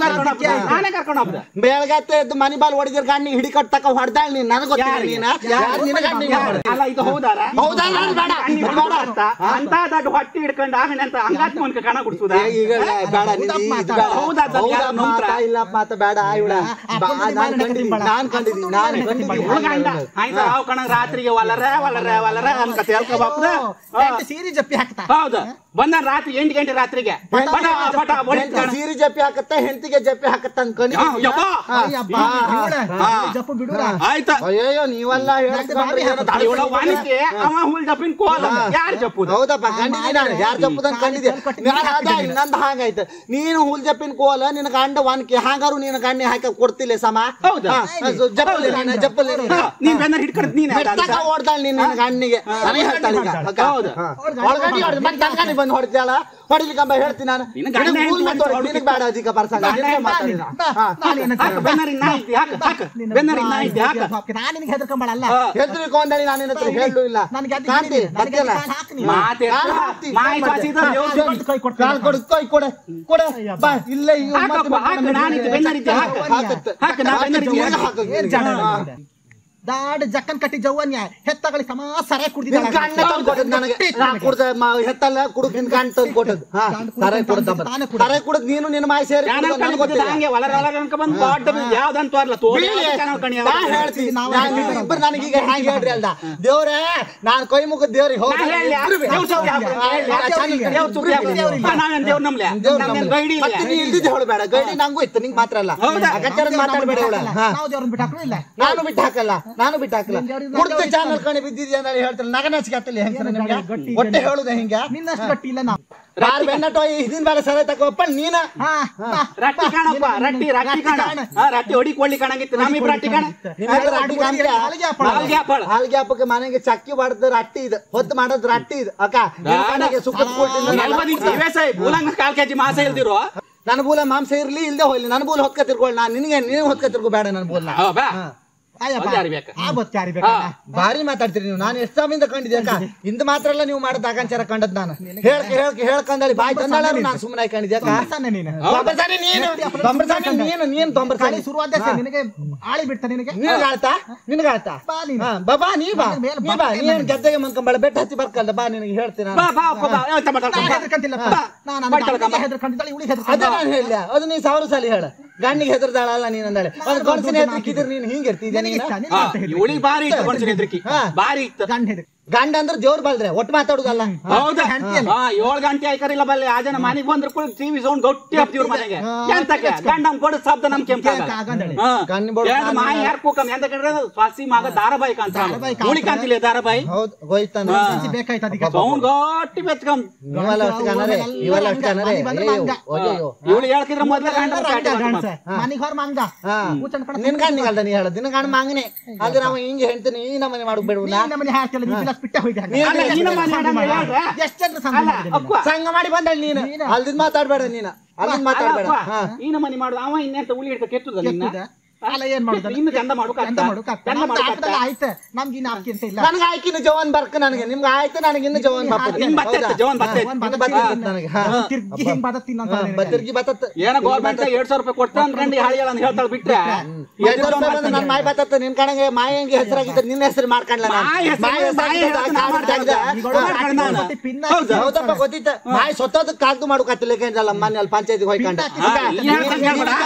ಕರ್ಕೊಂಡು ಹೋಗ್ದೆ. ನಾನೇ ಕರ್ಕೊಂಡು ಹೋಗ್ದೆ ಬೆಳಗತ್ತೆ ಎದ್ದು ಮನಿ ಬಾಲ್ ಹೊಡಿದಿರ್ ಗಣ್ಣಿಗೆ ಹಿಡಿ ಕಟ್ಟಕ ಹೊಡ್ದಾಳ ನೀನ್ ನನಗ್ ಗೊತ್ತಿಲ್ಲ ಯಾರಿಗೆ? ನೀನ ಯಾರ್ ನಿನ್ನ ಗಂಡಿಗೆ ಹೊಡ್ದ? ಅಲ್ಲ ಇದು ಹೌದಾರ ಹೌದಾ? ನಾನ್ ಬೇಡ. ಕಣ್ಣಿ ಬೇಡ. ಬೇಡ ಅಂತ ಅಂತ ದೊಡ್ಡ ಹೊಟ್ಟಿ ಹಿಡ್ಕೊಂಡು ಆಮೇಲೆ ಅಂತ ಅಂಗಾತ್ ಮುನ್ಕ ಕಣ ಕುಡ್ಸುದ ಏ, ಈಗ ಬೇಡ ನೀನ್ ಈ- ಇದು ಬೇಡ. ಹೌದಾ ಅದು ಹೌದಾ ಯಾರು ಮಾತಾ ನಂಬ್ತ್ರ? ಇಲ್ಲ ಮಾತ ಬೇಡ ಇವಳ ಅಪ್ಪಂದು ನಾನ್ ಮನೆ ಕಂಡಿದ್ದೀನಿ ಕಟ್ಟಿಂಬಳ. ನಾನ್ ಕಂಡಿದ್ದೀನಿ ನಾನ್ ಕಂಡಿದ್ದೀನಿ ಹುಡುಗಂಡ ಆಯ್ತು ಅವ್ ಕಣ ರಾತ್ರಿಗೆ ಒಲರ ಒಲರ ಒಲರ ಅನ್ಕ ತೇಳ್ಕೊಬಾಪ್ದ ಸೀರೆ ಜಪ್ಪಿ ಹಾಕ್ತಾ ಹೌದು ಬಂದ ರಾತ್ರಿ ಎಂಟು ಗಂಟೆ ರಾತ್ರಿಗೆ ಬಟ ಬಟ ಹೆಂಡ್ತಿ ಸೀರೆ ಜಪ್ಪಿ ಹಾಕತ್ತ ಹೆಂಡತಿಗೆ ಜಪ್ಪಿ ಹಾಕತ್ತ ಅನ್ಕೊಂಡಿದ್ದೀನಿ ಅಯ್ಯಪ್ಪ, ಇವಳ, ಜಪ್ಪು ಬಿಡುವ ಆಯ್ತಾ ಅಯ್ಯೋ ನೀವೆಲ್ಲ ಹೇಳ್ಕೊಂಡ್ರೆ ಏನೋ ತಲೆ ಇವಳ ವಾಣಿಜ್ಯ ಅವ ಹುಲ್ ಜಪ್ಪಿನ ಕೋಲ ಯಾರು ಜಪ್ಪುದು ಹೌದಪ್ಪ ಕಂಡಿದ್ದೀನಿ ನಾನು ಯಾರು ಜಪ್ಪುದಂತ ಕಂಡಿದ್ದೆ ನಾನು ಅದ ಇನ್ನೊಂದು ಹಾಗಾಯ್ತು ನೀನು ಹುಲ್ ಜಪ್ಪಿನ ಕೋಲ ನಿನ್ನ ಗಂಡ ವಾನ್ಕಿ ಹಾಗಾರು ನಿನ್ನ ಗಂಡಿ ಹಾಕಿ ಕೊಡ್ತಿಲ್ಲ ಸಮ ಹೌದಾ? ಜಪ್ಪಲಿ ನೀನು ಜಪ್ಪಲಿ ನೀನು. ನೀನ್ ಬೆನ್ನ ಹಿಡ್ಕೊಂಡು ನೀನ್ ಮೆಟ್ಟಾಗ ಓಡ್ದಾಳ ನೀನ್ ನಿನ್ನ ಗಂಡಿಗೆ ನನಗೆ ಹೇಳ್ತಾಳೆ ಈಗ ಅಕ್ಕ. ಹೌದು. ಹಾ. ಒಳಗಡೆ ಹೊಡ್ದು ಮತ್ತೆ ನನ್ನ ಗಂಡಿಗೆ ಬಂದು ಹೊಡ್ತಾಳ ಹೊಡಿಲಿಕ್ಕಂಬ ಹೇಳ್ತೀನಿ ನಾನು ನಿನ್ನ ಗಂಡ ನಿನಗೆ ಹುಲ್ ಹೆಂಡ್ತಿ ಮತ್ತೆ ಹೊಡಿ, ಹೊಡ್ದು ನಿನಗೆ ಬೇಡ ಅಜಿಕ ಪರ್ಸಂಗ ಗಂಡ ನಿನಗೆ ಹೆಂಡ್ತಿ ಮಾತಾಡಿನ. ಹಾ. ಹಾಕ ಬೆನ್ನರಿ ನಾ ಐತಿ ಹಾಕ ಹಾಕ ಬೆನ್ನರಿ ನಾ ಐತಿ ಹಾಕ ನಾನು ನಿನಗೆ ಹೆದರ್ಕೊಂಬಳಲ್ಲ ಹಾ. ಹೆದ್ರಿಕೊಂಡಳಿ ನಾನು ನಿನ್ನ ಹತ್ರ ಹೇಳಲು ಇಲ್ಲ ನನಗೆ ಅದು ಕಾಂತಿ ಹಿಡಿದಿದೆ. ನನಗೆ ಬರ್ತಿಯಲ್ಲ? ಅದು ಹಾಕು ನೀನು. ಮಾತೆ ಕಾಲ್ ಹಾಕ್ತಿ. ಮಾಯಿ ಚಾಚಿದ ಕೊಟ್ಟು ಕೈ ಕೊಡ್ತೀನಿ. ಕಾಲ್ ಕೊಡು ಕೈ ಕೊಡೆ ಕೊಡೆ ಬಾ ಇಲ್ಲೇ ಈಗ ಮತ್ತೆ ಹಾಕಪ್ಪ, ಹಾಕು, ನಾನಿದ್ದು ಬೆನ್ನರಿದ್ದೆ, ಹಾಕು. ಹಾಕತ್ತೆ. ಹಾಕ, ನಾ ಬೆನ್ನರಿದ್ದೆ, ಹಾಕು, ಹಾಕು. ಹಾಕು. ಏನ್ ಜಾಣ ನಿನಗೆ? ದಾಡ್ ಜಕ್ಕನ್ ಕಟ್ಟಿ ಜವ್ವನ್ಯ ಹೆತ್ತಗಳಿ ಸಮ ಸರ ನಿನ್ ಗಂಡ ತಂದು ಕೊಟ್ಟದ್ ನನಗೆ ನಾ ಕುಡ್ದ ಮ- ಹೆತ್ತಲ್ಲ ಕುಡುಕ್ ನಿನ್ ಗಂಡ ತಂದು ಕೊಟ್ಟದ್ ಹಾ ಸರೆ ಕುಡ್ದ ತಾನೇ ಕುಡ್ದ. ಸರೆ ಕುಡದ್ ನೀನು ನಿನ್ನ ಮಾಯಿ ಸೇರಿ ಚಾನಲ್ ಕುಡ್ದ, ನನಗ್ ಕಣಿ ಗೊತ್ತಿಲ್ಲ. ಹಂಗೆ ಒಲರ ಒಲರ ಅನ್ಕ ಬಂದು ದೊಡ್ಡ ಬಿದ್ದು ಯಾವ್ದಂತ ತೋರ್ಲ ತೋರಿ ಬೀಳಿ. ಚಾನಲ್ ಕಣಿ ನಾ ಹೇಳ್ತೀನಿ ನಾನ್ ಇಬ್ರು ನನಗೀಗ ಹ್ಯಾಂಗ ಹೇಳ್ರಿ ಅಲ್ದ ದೇವ್ರೇ ನಾನ್ ಕೈ ಮುಗಿದ್ ದೇವ್ರಿಗೆ ಹೋಗಿ ದೇವ್ರ ಸುದ್ದಿ ಹಾಕ್ಬಿಡು, ನಾ ಹೇಳಿ, ಆ ಚಾನಲ್ ಕಣಿ ದೇವ್ರ ಸುದ್ದಿ ಹಾಕ್ಬಿಡು. ಹಾ, ನಾವೇನ್ ದೇವ್ರ ನಂಬ್ಲೆ ನಮ್ದೇನ್ ಗೈಡಿ ಇಲ್ಲ. ಮತ್ತೆ ನೀ ಇಲ್ದಿದ್ದು ಹೇಳಬೇಡ ಗೈಡಿ ನಂಗೂ ಇತ್ತು ನಿಂಗ್ ಮಾತ್ರ ಅಲ್ಲ ಹೌದಾ? ಅಗತ್ಯದ ಮಾತಾಡ್ಬೇಡ ಇವಳ ಹಾ ನಾವು ದೇವ್ರನ್ನ ಬಿಟ್ಟು ಹಾಕ್ಲೂ ಇಲ್ಲ ನಾನು ಬಿಟ್ಟು ಹಾಕಲ್ಲ ನಾನು ಬಿಟ್ಟು ಹಾಕಲ್ಲ ದೇವ್ರಿಗೆ ಕುಡ್ದ ಚಾನಲ್ ಕಣಿ ಬಿದ್ದಿದ್ಯಾ ಅಂತ ಹೇಳ್ತಾರೆ ನಗನಾಚಿಕೆ ಆಗ್ತಿಲ್ಲ ಹೆಂಗ್ಸರ ನಿಮ್ಗೆ ಗಟ್ಟಿ ಹೊಟ್ಟೆ ಹೇಳುದ ಹಿಂಗ ನಿನ್ನಷ್ಟು ಗಟ್ಟಿ ಇಲ್ಲ ನಾವು ಯಾರು ಬೆನ್ನಟೋ ಇದನ್ ಬೇಡ ಸರ ತಗೋಪ್ಪ ನೀನ ಹಾ ಬಾ. ರಟ್ಟಿ ಕಾಣಪ್ಪ ರಟ್ಟಿ ರಟ್ಟಿ ಕಾಣ ಹಾ, ರಟ್ಟಿ ಹೊಡಿ ಕೊಳ್ಳಿ ಕಾಣಂಗಿತ್ತು ನಮ್ಮಿಬ್ರು ರಟ್ಟಿ ಕಾಣ ನಿಮ್ಮಿಬ್ರು ರಟ್ಟಿ ಕಾಣ್ತೀರ? ನಾಲ್ಗೆ ಹಾಪಳ. ನಾಲ್ಗೆ ಹಾಪಳ. ಹಾಲ್ಗೆ ಹಬ್ಬಕ್ಕೆ ಮನೆಗೆ ಚಕ್ಕಿ ಹೊಡೆದ ರಟ್ಟಿ ಇದು ಹೊತ್ತು ಮಾಡೋದ್ ರಟ್ಟಿ ಇದು ಅಕ್ಕ ನಿನ್ ಕಡೆಗೆ ಸುಖದ ಕೂಟಿಂದ ಎಲ್ ಬಂದಿತ್ತು? ಇವೇ ಸಾಯ್, ಮೂಲಂಗ ಕಾಲ್ ಕೆಜಿ ಮಾಸ ಇಲ್ದಿರೋ ನನ್ನ ಬೂಲ ಮಾಂಸ ಇರ್ಲಿ ಇಲ್ದೆ ಹೋಗ್ಲಿ ನನ್ನ ಬೂಲ್ ಹೊತ್ಕ ತಿರ್ಕೊಳ್ಳ ನಾನು ನಿನಗೆ ನೀನು ಹೊತ್ಕ ತಿರ್ಗೋ ಬೇಡ ನನ್ನ ಬೂಲ್ನ ಹಾ, ಬಾ ಅಯ್ಯಪ್ಪ. ಅದು ಯಾರು ಬೇಕಾ? ಆ ಬತ್ತು ಯಾರಿಗೆ ಬೇಕಾ? ಭಾರಿ ಮಾತಾಡ್ತೀರಿ ನೀವು ನಾನು ಎಷ್ಟು ಸಮಯದಿಂದ ಕಂಡಿದ್ದೆ ಅಕ್ಕ ಇಂದ ಮಾತ್ರ ಅಲ್ಲ ನೀವು ಮಾಡೋದ್ ಆಕಾಂಚಾರ ಕಂಡದ್ ನಾನು ಹೇಳ್ಕೆ ಹೇಳ್ಕೆ ಹೇಳ್ಕಂದಳಿ ಬಾಯ್ ತಂದಾಳ ನಾನು ಸುಮ್ಮನೆ ಕಂಡಿದ್ದೆ ಅಕ್ಕ ಸಣ್ಣ ನೀನು ದೊಂಬರ್ಸಾನಿ ನೀನು ದೊಂಬರ್ಸಾನಿ ನೀನು ನೀನು ದೊಂಬರ್ಸಾನಿ ಖಾಲಿ ಶುರುವಾದ ನಿನಗೆ ಆಳಿ ಬಿಡ್ತಾ ನಿನಗೆ ನಿನಗೆ ಆಳ್ತಾ ನಿನಗೆ ಆಳ್ತಾ ಬಾ ನೀನು. ಹಾ, ಬಾ ಬಾ ನೀ ಬಾ ಮೇಲೆ ನೀ ಬಾ ನೀನ್ ಗದ್ದೆಗೆ ಮಂಕಂಬಳ ಬೆಟ್ಟ ಹತ್ತಿ ಬರ್ಕಲ್ದ ಬಾ ನಿನಗೆ ಹೇಳ್ತೀನಿ ನಾನು. ಬಾ ಬಾ ಅಪ್ಪ, ಬಾ ಯಾವ ತಮ್ಮ ತಮ್ಮ ನಾನು ಬಾ. ಹೆದರ್ಕಂತಿಲ್ಲಪ್ಪ. ಬಾ. ನಾನು ಬಾ, ನನ್ನ ತಳ್ಕ, ಬಾ. ಗಂಡಿಗೆ ಹೆದರ್ಕಂತಿದ್ದಾಳೆ, ಇವಳಿಗೆ ಅದೇ ಹೆದರ್ಕಂತಿದ್ದಾಳೆ. ನಾನು ಹೇಳಿಲ್ಲ ಅದು ನೀ ಸಾವಿರ ಸಲ ಹೇಳ ಗಂಡಿಗೆ ಹೆದರ್ದಾಳಲ್ಲ ನೀನ್ ಅಂದಾಳೆ ಒಂದು ಗಂಡಸಿನ ಹೆದರ್ಕಿದ್ರೆ ನೀನು ಹಿಂಗೆ ಇರ್ತಿದ್ಯಾ ನಿನಗೆ ನೀನು ಇಷ್ಟ, ನಿನಗೆ ಹಾ, ಇಷ್ಟ ಹೆದರಿಕೆ. ಇವಳಿಗೆ ಬಾರಿ ಇತ್ತು ಮನುಷ್ಯನ ಹೆದ್ರಿಕೆ ಹಾ. ಬಾರಿ ಇತ್ತು ಗಂಡ ಹೆದರಿಕೆ. ಗಂಡ ಅಂದ್ರೆ ದೇವ್ರು ಬಲ್ದ್ರೆ ಒಟ್ಟು ಮಾತಾಡುದಲ್ಲ ಹೌದಾ ಹೆಂಡ್ತಿಯಲ್ಲ. ಹಾ ಏಳು ಗಂಟೆ ಆಯ್ಕರಿಲ್ಲ ಬಲ್ಲೆ ಆ ಜನ ಮನೆಗೆ ಬಂದ್ರು ಕೂಡ ಟಿವಿ ಸೌಂಡ್ ಗಟ್ಟಿ ಹಾಕ್ತಿವ್ರ ಮನೆಗೆ ಎಂತಕ್ಕೆ ಗಂಡ ನಮ್ ಕೊಡ ಶಬ್ದ ನಮ್ ಕೆಂಪ ಕೇಳ್ಕ ಆಗಂದಳೆ. ಗಂಡ ಬಡ ಮಾಯಿ ಯಾರು ಕೂಕಮ್ ಎಂತ ಕಂಡ್ರೆ ಸ್ವಾಸಿ ಮಗ ಧಾರಾಬಾಯಿ ಕಾಂತ ಧಾರಾವಾಹಿ ಕಾಂತ. ಹುಳಿ ಕಾಂತಿಲ್ಲ ಧಾರಾಬಾಯಿ ಹೌದು ಹೋಯ್ತಾನ ಹಾ. ಮನ್ಸಿಗೆ ಬೇಕಾಯ್ತು ಅದಕ್ಕೆ. ಸೌಂಡ್ ಗಟ್ಟಿ ಬೆಚ್ಕಮ್ ನೀವೆಲ್ಲ ಅಷ್ಟು ಕನ್ನರೆ ನೀವೆಲ್ಲ ಅಷ್ಟು ಕನ್ನರೆ ಮನೆಗೆ ಬಂದ್ರೆ ಅಯ್ಯೋ, ಮಂಗ. ಅಯ್ಯೋ. ಇವಳು ಹೇಳ್ತಿದ್ರೆ ಮೊದ್ಲ ಗಂಡ ರಂಗ ಗಂಡ್ಸ. ಮನೆಗೆ ಹೊರ ಮಂಗ ಹಾ. ಕೂತ್ಕೊಂಡ್ ಕಣ ನಿನ್ ಗಂಡ ಅಲ್ದ ನೀ ಹೇಳೋದು ನಿನ್ನ ಗಂಡ ಮಂಗನೆ ಆದ್ರೆ ನಾವು ಹಿಂಗೆ ಹೇಳ್ತೀನಿ ಈ ನಮ್ಮನೆ ಮಾಡಕ್ ಬೇಡವಲ್ಲ ನೀನ್ ನಮ್ಮನೆ ಹಾಕ್ತಿಲ್ಲ, ನೀ ಬಿಲಾಸ್ ಬಿಟ್ಟೆ ಹೋಯ್ದೆ ಹಾಗೆ. ನೀನ್ ಅಲ್ಲ, ಎಷ್ಟು ನಿನ್ನ ಮನೆ ಸಂಘ ಹಾಡಂಗ ಮಾಡಿ- ಹೇಳ್ದೆ? ಎಷ್ಟ್ ಜನ್ರ ಸಂಘ ಅಲ್ಲ ಮಾಡಿದೆ ನೀನು? ಅಪ್ಪ ಸಂಘ ಮಾಡಿ ಬಂದಳ ನೀನು ನೀನು. ಅಲ್ದಿದ್ ಮಾತಾಡ್ಬೇಡ ನೀನು ಅಲ್ದಿದ್ ಮಾತಾಡ್ಬೇಡ ಅಲ್ಲಪ್ಪ, ಹಾ ಈ ನಮ್ಮನೆ ಮಾಡುದು ಅವ ಇನ್ನೆಂತ ಉಳಿ ಹಿಡ್ಕ ಕೆತ್ತುದ ನಿನ್ನ ಕೆತ್ತುದ? ಅಲ್ಲ ಏನ್ ಮಾಡುದ ಇನ್ನು ಚಂದ ಮಾಡು ಕಷ್ಟ. ಚಂದ ಮಾಡು ಕಷ್ಟ. ಚಂದ ನಮ್ದು ಮಾಡು ಆಟದಲ್ಲಿ ಕಷ್ಟ. ಆಯ್ತು ನಮ್ಗೆ ಇನ್ನು ಆಪ್ತಿ ಅಂತ ಇಲ್ಲ ನನಗೆ ಆಯ್ಕಿನ ಜವಾನ್ ಬರ್ಕ ನನಗೆ ನಿಮ್ಗೆ ಆಯ್ತು ನನಗೆ ಇನ್ನು ಜವಾನ್ ಬರ್ಕ ನಿಮ್ ಬತ್ತೆ ಇತ್ತು, ಜವಾನ್ ಬತ್ತೆ ಇತ್ತು. ಒಂದ್ ಇನ್ನು ಬದಕ್ ಬತ್ತೆ ತಿನ್ನ- ನನಗೆ ಹಾ ಒಂದ್ ತಿರ್ಗಿ ಹಿಂಗ್ ಬದಕ್ತೀನಿ ಅಂತ ನಿನಗೆ. ಬತ್ತಿರ್ಗಿ ಬತ್ತತ್ತ ಏನೋ ಗೌರ್ಮೆಂಟ್ ಎರಡ್ ಸಾವಿರ ರೂಪಾಯಿ ಕೊಡ್ತಾ ಅನ್ಕೊಂಡು ಹಾಳಿಗಳ ಅಂತ ಹೇಳ್ತಾಳೆ ಬಿಟ್ರೆ ಎರಡು ವರ್ಷ ಬಂದು ನನ್ನ ಮಾಯಿ ಬತ್ತತ್ತ ನಿನ್ ಕಣಂಗೆ ಮಾಯಿ ಹಂಗೆ ಹೆಸರಾಗಿದ್ದ ನಿನ್ನ ಹೆಸರು ಮಾಡ್ಕೊಂಡ್ಲ ನಾನು. ಮಾಯಿ ಹೆಸ್ರು- ಮಾಯಿ ಹೆಸ್ರು ಮಾಯಿ ಆಗಿದ್ದ ಹೆಸ್ರು ನಾ ಕಾಲ್ ಮಾಡ್ಕೊಂಡೆ. ಜಾಗದ. ಈ ಗೊಡವೆ ಮಾಡ್ಕೊಂಡೆ ಹಾಕಿ ನಾನು. ಮತ್ತೆ ಪಿನ್ ಹೌದು. ಹಾಕಿ ಹೌದಪ್ಪ ಗೊತ್ತಿತ್ತ ಮಾಯಿ ಸೊತ್ತದ ಕಾಲ್ದು ಮಾಡು ಕತ್ತಲೆ ಕೇಂದ್ರಲ್ಲ ಮೊನ್ನೆ ಅಲ್ಲಿ ಪಂಚಾಯತಿಗೆ ಹೋಯ್ಕೊಂಡ ಹಾ, ಈ ಹೇಳ್ದಂಗೆ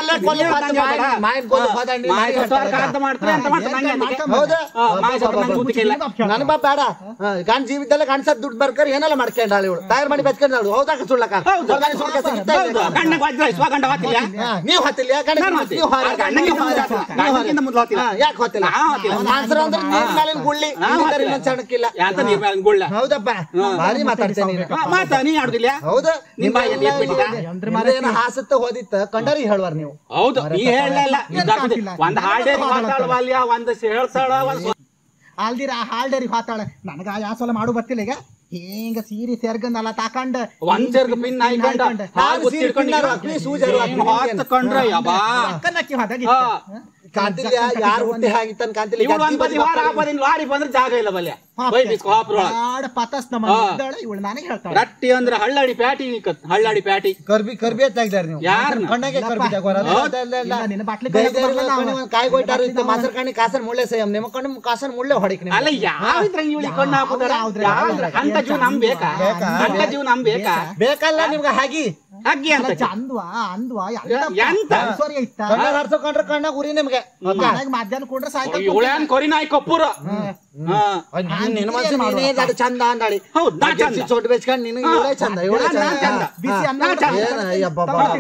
ಹೇಳ್ಬೇಡ. ಮಾಯಿನ ಕೊಲ್ಲು ಹೋದಂಡಿ ಮಾಯಿ ಸೊಸೆಯವ್ರ ಕಾಂತ ಮಾಡ್ತಾರೆ ಅಂತ ಮಾಡ್ತಾರೆ ನಂಗೆ ಅದಕ್ಕೆ. ಹೌದಾ ಹಾ, ಮಾಯಿ ಸೊಸೆ ನಂಗೆ ಗೊತ್ತಿಲ್ಲ ಇಲ್ಲ. ನನ್ ಬಾ ಬೇಡ ಗಂಡ ಜೀವಿದ್ದಲ್ಲ ಗಂಡಸದ್ ದುಡ್ಡು ಬರ್ಕರ್ ಏನೆಲ್ಲ ಮಾಡ್ಕೊಂಡಾಳ ಇವಳು ತಯಾರು ಮಾಡಿ ಬೆಚ್ಕೊಂಡಾಳು ಹೌದಾ ಸುಳ್ಳಕ ಹೌದು. ಹೊರ್ಗಡೆ ಸುಳ್ಕ ಸಿಗ್ತಾ ಹೌದು ಇಲ್ಲ. ಗಂಡ ವಜ್ರ ಇಸ್ವ ಗಂಡ ಹೊತ್ತಿಲ್ಲ ಹಾ, ನೀವ್ ಹೊತ್ತಿಲ್ಲ ಗಂಡ ನಾನು ಹೊತ್ತಿಲ್ಲ. ನೀವು ಹಾರಿ. ಗಂಡನಿಗೆ ನೀವು ಹಾರಿ. ಮೊದ್ಲು ಹೊತ್ತಿಲ್ಲ. ನೀವು ಹಾರಿ. ಗಂಡನಿಗಿಂತ ಮೊದ್ಲು ಹೊತ್ತಿಲ್ಲ. ಹಾ, ಯಾಕೆ ಹೊತ್ತಿಲ್ಲ ನಾ ಹೊತ್ತಿಲ್ಲ. ಮಾನ್ಸರ ಅಂದ್ರೆ ನೀರ್ ಮೇಲಿನ ಗುಳ್ಳಿ ನಾ ಇನ್ನೊಂದರ ಹೊತ್ತಿಲ್ಲ. ಇನ್ನೊಂದ್ ಸಣ್ಣಕ್ಕಿಲ್ಲ ಯಾಂತ ನೀರ್ ಮೇಲೆ ಗುಳ್ಳ ಹೌದಪ್ಪ ಭಾರಿ ಮಾತಾಡ್ತೇನೆ ನೀನು ಹಾ, ಮಾತಾ ನೀ ಆಡುದಿಲ್ಲ ಹೌದು ನಿಮ್ ಬಾಯಲ್ಲಿ ಎತ್ ಬಿಟ್ಟಿದ? ಏನೋ ಹಾಸತ್ತ ಹೋದಿತ್ತ ಕಂಡರಿ ಹೇಳುವಾರ ನೀವು ಹೌದು ನೀ ಹೇಳಲ್ಲ ಗೊತ್ತಿಲ್ಲ. ಒಂದ್ ಹಾಡೇ ಮಾತಾಡವಲ್ಯ ಒಂದ್ ಹೇಳ್ಸಾಳ ಒಂದ್ ಅಲ್ದಿರ ಆ ಹಾಲ್ಡೇರಿ ಹಾತಾಳೆ ನನಗ ಆ ಯಾಸಲ ಮಾಡು ಬರ್ತಿಲ್ಲ ಈಗ ಹಿಂಗ ಸೀರೆ ಸೇರ್ಗಂದಲ್ಲ ತಾಕಂಡ್ ಒಂದ್ ಸೇರ್ಗ ಪಿನ್ ಹಾಯ್ಕೊಂಡ ನಾನು ಸೀರೆ ಪಿನ್ನಾರು ಹಾಕ್ಲಿ, ಸೂಜಾರು ಹಾಕ್ಲಿ, ಹಾಕೊಂಡ್ರೆ ಯಬಾ ಕನ್ನಕ್ಕಿ ಹೋದಾಗ ಹಾ. ಕಾಂತಿಲ್ಲ ಯಾರು ಹುಟ್ಟಿ ಹಾಗಿತ್ತನ್ ಕಾಂತಿಲ್ಲ ಇವಳು ಒಂದ್ ಬದಿ ವಾರ ಆ ಬದಿ ಲಾರಿ ಬಂದ್ರೆ ಜಾಗ ಇಲ್ಲ ಬಲ್ಯ ಬೈ ಬಿಸ್ಕೊ ಹಾಪ್ರೊಳಗ ಆಡ ಪತಾಸ್ ನಮ್ಮ ಹಾ. ಇದ್ದಾಳೆ ಇವಳು ನನಗೆ ಹೇಳ್ತಾಳೆ ರಟ್ಟಿ ಅಂದ್ರೆ ಹಳ್ಳಾಡಿ ಪ್ಯಾಟಿ ನಿಕ್ಕತ್ ಹಳ್ಳಾಡಿ ಪ್ಯಾಟಿ ಕರ್ಬಿ ಕರ್ಬಿ ತೆಗ್ದಾರ ನೀವು ಯಾರ್ನ? ಕಣ್ಣಗೆ ಕರ್ಬಿ ತೆಗೋರ ಇಲ್ಲ, ನಿನ್ನ ಬಾಟ್ಲಿ ಕೈಯಾಗ ಬರಲ್ಲ ನಾವು. ಕಾಯಿ ಕೊಯ್ತಾರ ಇತ್ತು ಮಾಸರ್ ಕಣ್ಣಿ ಕಾಸರ್ ಮುಳ್ಳೆ ಸೇಮ್ ನಿಮ್ಮ ಕಣ್ಣು ಕಾಸರ್ ಮುಳ್ಳೆ ಹೊಡಿಕ್ ಅಲ್ಲ ಯಾವ ಇದ್ರಂಗ್ ಇವಳಿ ಕಣ್ಣು ಹಾಕುದಾರ ಯಾವ್ದ್ರಾಗ? ಯಾವ್ದ್ರ ಅಂತ ಜೀವ ನಮ್ ಬೇಕಾ ಬೇಕಾ? ಅಂತ ಜೀವ ನಮ್ ಬೇಕಾ ಬೇಕಲ್ಲ ನಿಮ್ಗೆ ಹಾಗಿ ಅಗ್ಗಿ ಅಂತ ಚಂದ್ವಾ ಅಂದ್ವಾ ಎಂತ? ಐಶ್ವರ್ಯ ಇತ್ತ ಕಣ್ಣ ಹರ್ಸಕೊಂಡ್ರೆ ಕಣ್ಣಾಗ ಉರಿ ನಿಮ್ಗೆ ಮನೆಗೆ ಮಧ್ಯಾಹ್ನ ಕೊಡ್ರೆ ಸಾಯ್ತಾಳೆ ಇವಳೇನ್ ಕೊರಿ ನಾಯಿ ಕಪ್ಪುರ ಹಾ ನಿನ್ನ ಮನ್ಸು ನೀನೇ ಅದು ಚಂದ ಅಂದಾಳಿ ಹೌದ್, ನಾ ಚಂದ. ಚೋಟ್ ಬೆಚ್ಕೊಂಡ್ ನಿನಗೆ ಇವಳೇ ಚಂದ ಇವಳೇ ನಾ ಚಂದ ಚಂದ. ಬಿಸಿ ಅನ್ನ ಏನ ಅಯ್ಯಬ್ಬ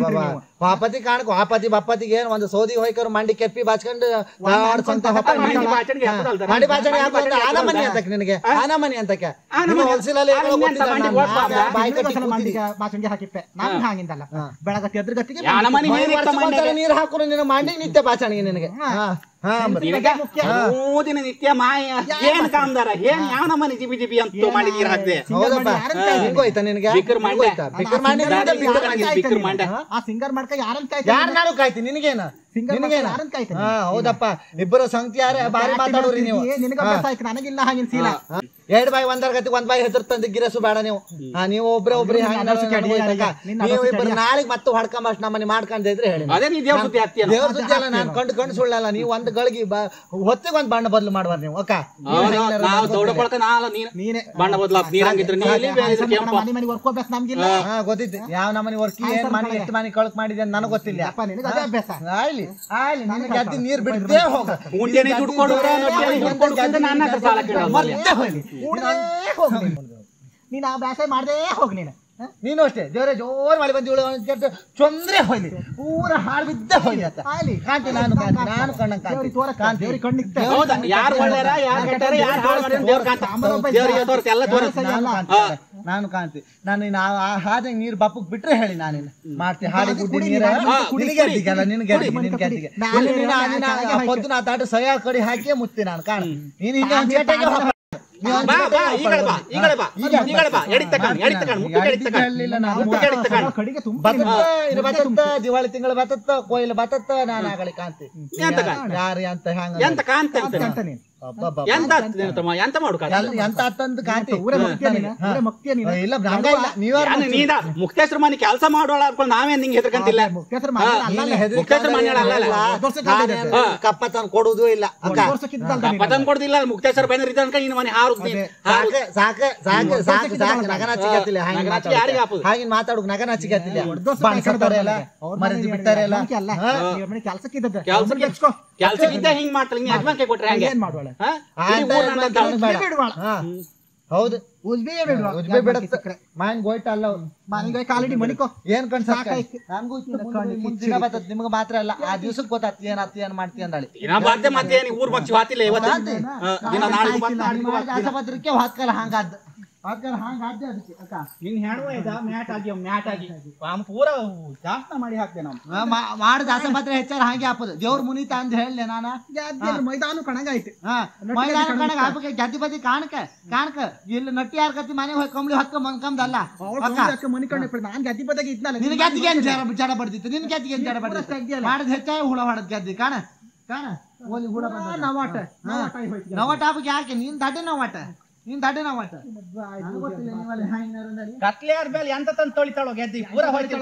ಪಾಪತಿ ಕಾಣಕ್ ವಾಪತಿ ಬಪ್ಪತಿಗೆ ಏನ್ ಒಂದು ಸೋದಿ ಹೋಯ್ಕರು ಮಂಡಿ ಕೆಪ್ಪಿ ಬಾಚ್ಕೊಂಡು ಸ್ವಂತ ಹಪ್ಪ ಮಂಡಿ ಬಾಚಣಿಗೆ ಹಾಕೋದಲ್ದ? ಮಂಡಿ ಬಾಚಣಿ ಹಾಕೋದು ಮಂಡಿ ಆನ ಮನಿ ಹಾಕೋದಲ್ದ? ಅಂತಕ್ಕೆ ನಿನಗೆ ಆನ ಮನಿ ಅಂತಕ್ಕೆ ಆನ ನಿಮ್ಮ ಮನಿ. ಹೊಲ್ಸಿಲಲ್ಲಿ ಆನ ಏನೋ ಮನಿ ಅಂತ ಗೊತ್ತಿಲ್ಲ ಮಂಡಿ ನಾನು. ಓಡ್ಬಾರ್ದ? ಬಾಯಿ ಬಾಯಿ ಕಟ್ಟಿ ಕಟ್ಟಿ ಕೂತಿದ್ದೆ. ಬಾಚಣಿಗೆ ಹಾಕಿಪ್ಪೆ ನಾನು ಹಾಗಿಂದಲ್ಲ ಬೆಳಗತ್ತೆ ಎದ್ರ ಗತಿಗೆ ಯಾನ ಮನಿ ಮೈ ನೀರಿತ್ತ ವರ್ಷಕ್ಕೊಂದ್ಸಲ ಮನೆಗೆ. ನೀರ್ ಹಾಕೋರು ನಿನ್ನ ಮಂಡಿ ನಿತ್ಯ ಬಾಚಣಿಗೆ ನಿನಗೆ ಹಾ ಹಾ ಅಂಬ್ರಿ. ನಿನಗೆ ಮೂದಿನ ನಿತ್ಯ ಮಾಯ ಏನ್ ಕಾಮ್ದಾರ ಏನ್ ಯಾವ ಮನೆ ಜಿಬಿ ಜಿಬಿ ಅಂತ ಮಾಡಿ ನೀರ್ ಹಾಕ್ದೆ ಹೌದಪ್ಪ ಯಾರಂತ ಹಿಂಗೋಯ್ತಾ ನಿನಗೆ ಬಿಕ್ಕರ್ ಮಂಡ್ಯ. ಹಿಂಗೋಯ್ತಾ? ಬಿಕ್ಕರ್ ಮಂಡ್ಯ ನಾನು ನಿಂದ ಬಿಕ್ಕರ್ ಯಾರನ್ನ ಮಂಡ್ಯ. ಬಿಕ್ಕರ್ ಮಂಡ್ಯ. ಆ ಸಿಂಗರ್ ಮಾಡ್ಕ ಯಾರನ್ನ ಯಾರ್ ಕಾಯ್ತಾನೆ ನಾನು ಕಾಯ್ತೀನಿ ನಿನಗೇನ ಸಿಂಗರ್ ನಿನಗೇನ ಯಾರನ್ನ ಕಾಯ್ತಾನೆ ಹಾ ಹೌದಪ್ಪ ಇಬ್ಬರು ಸಂಗತಿ ಯಾರ ಬಾರಿ ಮಾತಾಡೋರಿ ನೀವು ನಿನಗ ಅಭ್ಯಾಸ ಆಯ್ತು ನನಗಿಲ್ಲ ಹಾಗಿನ ಸೀಲ ಹಾ. ಎರಡ್ ಬಾಯಿ ಒಂದರ ಗತಿ ಒಂದ್ ಬಾಯಿ ಹೆಸರು ತಂದು ಗಿರಸು ಬೇಡ ನೀವು ಹಾ ನೀವು ಒಬ್ರೇ ಒಬ್ರಿ ನಿನ್ನ ಹಂಗ ಅದರ್ಸು ಕೆಡಿ ಯಾರಿಗೆ? ನಿನ್ನ ನೀವು ಅದರ್ಸು ಇಬ್ಬರು ಕೆಡಿ. ನಾಳೆಗ್ ಮತ್ತೆ ಹೊಡ್ಕೊಂಬಷ್ಟು ನಮ್ಮನೆ ಮಾಡ್ಕೊಂಡಿದ್ರೆ ಹೇಳಿ ಅದೇ ನೀ ದೇವ್ರ ಸುದ್ದಿ ಹತ್ತಿಯಲ್ಲ ದೇವ್ರ ಸುದ್ದಿ ಅಲ್ಲ ನಾನು ಕಂಡು ಕಂಡು ಸುಳ್ಳಲ್ಲ ನೀವು ಒಂದ್ ಗಳಿಗೆ ಹೊತ್ತಿಗೆ ಒಂದ್ ಬಣ್ಣ ಬದಲು ಮಾಡುವ ನೀವು ಅಕ್ಕ ನಾವು ದೌಡಕೊಳಕ ನಾಲ ನೀನ್ ನೀನೆ ಬಣ್ಣ ಬದಲ ನೀರ್ ಹಂಗಿದ್ರೆ ನೀ ಎಲ್ಲಿ ಬೇರೆ ಇದ್ರೆ ಕೆಂಪು ಮನೆ ಮನೆಗೆ ವರ್ಕೋಬೇಕು ನಮ್ಗಿಲ್ಲ ಹಾ ಗೊತ್ತಿತ್ತು ಯಾವ ನಮ್ಮನೆ ವರ್ಕಿ ಏನ್ ಮನೆ ಎಷ್ಟು ಮನೆ ಕಳಕ್ ಮಾಡಿದೆ ಅಂತ ನನಗ್ ಗೊತ್ತಿಲ್ಲ ಅಪ್ಪ ನಿನಗೆ ಅದೇ ಅಭ್ಯಾಸ ಆಯ್ಲಿ ಆಯ್ಲಿ ನಿನಗೆ ಅದ್ದಿ ನೀರ್ ಬಿಡ್ತೇ ಹೋಗ ಉಂಟೇನೆ ದುಡ್ಡು ಕೊಡುದ್ರ ನೊಟ್ಟೇನೆ ದುಡ್ಡು ಕೊಡು ಅಂತ ನನ್ನ ಹತ್ರ ಸಾಲ ಕೇಳೋದು ಮರ್ತೆ ಹೋಗ್ಲಿ ಕೂಡಲೇ ಹೋಗ್ ನೀನು. ನೀನು ಆ ಅಭ್ಯಾಸ ಮಾಡದೇ ಹೋಗ್ ನೀನು ಹ? ನೀನು ಅಷ್ಟೇ ದೇವರೇ ಜೋರ್ ಮಾಡಿ ಬಂದು ಇವಳು ಚೊಂದ್ರೆ ಹೋಯ್ಲಿ ಪೂರ ಹಾಳು ಬಿದ್ದ ಹೋಯ್ಲಿ ಅಂತ ಆಗ್ಲಿ. ಕಾಂತಿ ನಾನು ಕಾಂತಿ ನಾನು ಕಣ್ಣಂಗ್ ಕಾಂತಿ ದೇವ್ರಿಗೆ ತೋರಕ್ಕ, ಕಾಂತಿ ದೇವ್ರಿಗೆ ಕಣ್ಣಿಕ್ತ. ಹೌದಾ ಯಾರು ಒಳ್ಳೆಯರ ಯಾರು ಕೆಟ್ಟಾರ ಯಾರು ಹಾಳು ಮಾಡ್ಯಾರ ದೇವ್ರ ಕಾಂತ ದೇವ್ರಿಗೆ ತೋರ್ಸಿ ಎಲ್ಲ ತೋರಿಸ್ ನಾನು ಕಾಂತಿ ನಾನು ಕಾಂತಿ ನಾನು ಇನ್ನು ಆ- ಆ ಹಾದಿಗೆ ನೀರು ಬಪ್ಪಕ್ ಬಿಟ್ರೆ ಹೇಳಿ ನಾನು ಮಾಡ್ತೀನಿ ಹಾಡಿ ಗುಡ್ಡಿ ಕುಡಿ ನೀರ ನೀನು, ಹಾ, ಕುಡಿ, ನಿನಗೆ ಕುಡಿ. ಅಡ್ಡಿಗಲ್ಲ ನಿನಗೆ ಕುಡಿ, ಅಡ್ಡಿಗೆ, ನಿನಗೆ ಕುಡಿ. ಅಡ್ಡಿಗೆ. ನಾನು ಇಲ್ಲಿ ನೀನು ನಾನು ಅದನ್ನ ಕೆಳಗೆ ಹಾಕಿ. ಹೊತ್ತು ನಾ ತಾಟು ಸಯ ಕಡಿ ಹಾಕಿ ಮುತ್ತಿ ನಾನು ಕಾಣ ನೀನು ಹಿಂಗೆ ಒಂದ್ ಚೇಟೆಗೆ ಹೋಗ. ನೀನು ಒಂದ್ ಬಾ ಬಾ ಚೇಟೆಗೆ ಈಗಳ ಬಾ ಹೋಗ್ಬೇಡ. ಈಗಳ ಬಾ ಈಗ ಈಗಳ ಬಾ ಎಡಿ ತಕೊಂಡ್ ಎಡಿ ತಕೊಂಡ್ ಮುಟ್ಟು ಎಡಿ ತಕೊಂಡ್ ಹೇಳಿಲ್ಲ ನಾನು. ಮುಟ್ಟು ಎಡಿ ತಕೊಂಡ್ ಕಡೆಗೆ ತುಂಬ ಬತ್ತತ್ತ ಇದು ಬತ್ತತ್ತ ದಿವಾಳಿ ತಿಂಗಳು ಬತ್ತತ್ತ ಕೊಯ್ಲು ಬತ್ತತ್ತ ನಾನು ಆಗಲಿ ಕಾಂತಿ ಎಂತ ಕಾಂತಿ? ಯಾರು ಎಂತ ಹ್ಯಾಂಗ ಎಂತ ಕಾಂತ ಅಂತ ಅಂತ ನೀನು ಅಬ್ಬಬ್ಬಬ್ಬ. ಎಂತ ಆಗ್ತದೆ ನಿನ್ನ ತಮ್ಮ ಎಂತ ಮಾಡು ಕಾಂತಿ? ಎಲ್- ಎಂತ ಅತ್ತಂದು ಕಾಂತಿ ಊರೇ ಮಕ್ತಿಯ ನೀನು ಹಾ. ಊರೇ ಮಕ್ತಿಯ ನೀನು ಇಲ್ಲ ಹಂಗ ಇಲ್ಲ ನೀವ್ಯಾರು ಯಾನು ನೀದ ಮುಕ್ತೇಶ್ವರ ಮನೆ ಕೆಲಸ ಮಾಡೋಳ ಅನ್ಕೊಂಡು ನಾವೇನ್ ನಿಂಗೆ ಹೆದರ್ಕಂತಿಲ್ಲ ಮುಖ್ಯಸ್ಥರ ಮನೆ ಅಲ್ಲ ನೀನು ಅಲ್ಲ. ಹೆದ್ರಿಕೆ ಮುಖ್ಯಸ್ಥರ ಮನೆ ಅಲ್ಲ, ಅಲ್ಲ. ನಾನೇನು ಹಾ. ಕಪ್ಪ ತಂದು ಕೊಡುವುದೂ ಇಲ್ಲ ಅಕ್ಕ ಒಂದು ವರ್ಷಕ್ಕಿದ್ದಲ್ದ ನೀನು. ಪತನ್ ಕೊಡ್ದಿಲ್ಲ ಮುಕ್ತೇಶ್ವರ ಬೈನರ್ ಇದ್ದ ಅನ್ಕೊಂಡು ನಿನ್ನ ಮನೆ ಹಾರುದ್ ನೀನು ಹಾರು ಸಾಕ ಸಾಕ ಸಾಕ ಸಾಕು ಸಾಕು ನಗನ ಚಿಗತ್ತಿಲ್ಲ ಹಾಗೆ ನಗನ ಮಾತಾಡು. ಯಾರಿಗೆ ಹಾಪುದು? ಹಾಗೆ ಮಾತಾಡುದು ನಗನ ಚಿಗತ್ತಿಲ್ಲ ದೋಸ್ತ ಬಣ್ಸತ್ತಾರೆ ಎಲ್ಲ ಅವ್ರ ಮರೆತು ಮನೆ ಬಿಡ್ತಾರೆ ಎಲ್ಲ ಯಜಮಾನ್ಕೆ ಅಲ್ಲ. ಹಾ. ಇವ್ರ ಮನೆ ಕೆಲ್ಸಕ್ಕಿದ್ದದ್ದು. ಕೆಲ್ಸಕ್ಕೆ- ಅವ್ರನ್ನ ಬೆಚ್ಕೊ. ಕೆಲ್ಸಕ್ಕಿದ್ದ ಹಿಂಗ್ ಮಾಡ್ತಾಳೆ ನೀ ಯಜಮಾನ್ಕೆ ಕೊಟ್ರೆ ಹಂಗೆ ಏನ್ ಮಾಡುವಳೆ? ಹಾ? ಆ ಇಡೀ ಅಂತ ಊರ್ ಎಲ್ಲ ನನ್ನ ಅಂತ ಕೇಳೋದು ಬೇಡ. ಬಿಡುವಾಳ. ಹಾ. ಹೌದು ಉಜ್ಬೆಯೇ ಬಿಡುವ. ಉಜ್ಬೆ ಬಿಡತ್ತ ಮಾಯನ್ ಗೋಯ್ಟ ಅಲ್ಲ ಅವ್ನು. ಮನೆಗೆ ಕಾಲಿಡಿ ಮನಿಕೋ ಏನ್ ಕಣ್ ಸಾಕ ಸಾಕಾಯ್ತು. ನನ್ಗೂ ದಿನ ಬರ್ತದ ನಿಮ್ಗೆ ಮಾತ್ರ ಅಲ್ಲ ಆ ದಿವ್ಸಕ್ಕೆ ಗೊತ್ತಾಗ್ತಿ ಏನಾಗ್ತಿ ಏನ್ ಮಾಡ್ತಿ ಅಂದಳಿ ದಿನ ಬಾರ್ದೆ ಮತ್ತೆ ನೀ ಊರ್ ಮಚ್ಚಿ ಹಾತಿಲ್ಲ ಇವತ್ತು ಹಾತಿ. ಹಾ, ದಿನ ನಾಳೆ ಬಂದ್ ನಾಳೆ ಬಂದ್. ಆಸಪತ್ರಕ್ಕೆ ಹಾತ್ಕಲ್ಲ ಹಂಗಾದ ಹಾತ್ಕಲ್ಲ ಹಂಗಾದ್ದೆ ಅದಕ್ಕೆ ಅಕ್ಕ ನಿನ್ ಹೆಣವ ಇದ ಮ್ಯಾಟ್ ಆಗಿ ಮ್ಯಾಟ್ ಆಗಿ ಪಾಮ್ ಪೂರ ಜಾಸ್ತ ಮಾಡಿ ಹಾಕ್ದೆ ನಾವು ಆ, ಮಾ- ಮಾಡಿದ ಆಸಪತ್ರ ಹೆಚ್ಚಾರ ಹಾಗೆ ಹಾಪದು ದೇವ್ರ ಮುನಿತ ಅಂತ ಹೇಳಲೆ ನಾನ ಅದೇನು ಮೈದಾನ ಕಣಂಗಾಯ್ತು ಹಾ ಮೈದಾನ ಕಣಗ ಹಾಪಕ್ಕೆ ಗದ್ದಿ ಬದಿ ಕಾಣಕ ಕಾಣಕ ಇಲ್ಲಿ ನಟ್ಟಿ ಯಾರ ಕತ್ತಿ ಮನೆಗೆ ಹೋಗಿ ಕಂಬಳಿ ಹೊತ್ಕ ಮನ್ಕಂದಲ್ಲ ಅವಳು ಮನಿ ಕಣ್ಣೆ ನಾನ್ ಗದ್ದಿ ಬದಿಗೆ ಇದ್ನಲ್ಲ ನಿನ್ ಗದ್ದಿಗೆ ಏನ್ ಜಡ ಜಡ ಬಡ್ದಿತ್ತು ನಿನ್ ಗದ್ದಿಗೆ ಏನ್ ಜಡ ಬಡ್ದಿತ್ತು ತೆಗ್ದಿಯಲ್ಲ. ಮಾಡಿದ ಹೆಚ್ಚಾಗಿ ಹುಳ ಹೊಡದ್ ಗದ್ದಿ ಕಾಣ ಕಾಣ ಓಲಿ ಹುಳ ಬಂದ ನವಾಟ ನವಾಟ ಹೋಯ್ತು ನವಟ ಹಾಪಕ್ಕೆ ಯಾಕೆ ನೀನ್ ದಡ್ಡ ನವಟ ನೀನ್ ದಡ್ಡ ನವಟ ನನಗ್ ಗೊತ್ತಿಲ್ಲ ನೀವಲ್ಲಿ ಹ್ಯಾಂಗ್ ನರದಲ್ಲಿ. ಕತ್ಲೆಯಾರ ಮೇಲೆ ಎಂತ ತಂದು ತೊಳಿತಾಳೋ ಗೆದ್ದಿ ಪೂರ ಹೋಯ್ತಿಲ್ಲ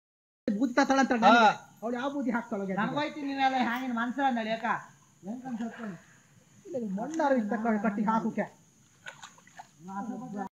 ಬೂದಿ ತಳ ಅಂತ ಅವಳು ಯಾವ ಬೂದಿ ಹಾಕ್ತಾಳ ನನಗ್ ಹೋಯ್ತು ನೀವೆಲ್ಲ ಹ್ಯಾಂಗಿನ ಮನ್ಸರ ನಡಿ ಅಕ್ಕ ಮಣ್ಣಾರು ಇದ್ದ ಕಟ್ಟಿ ಹಾಕುಕೆ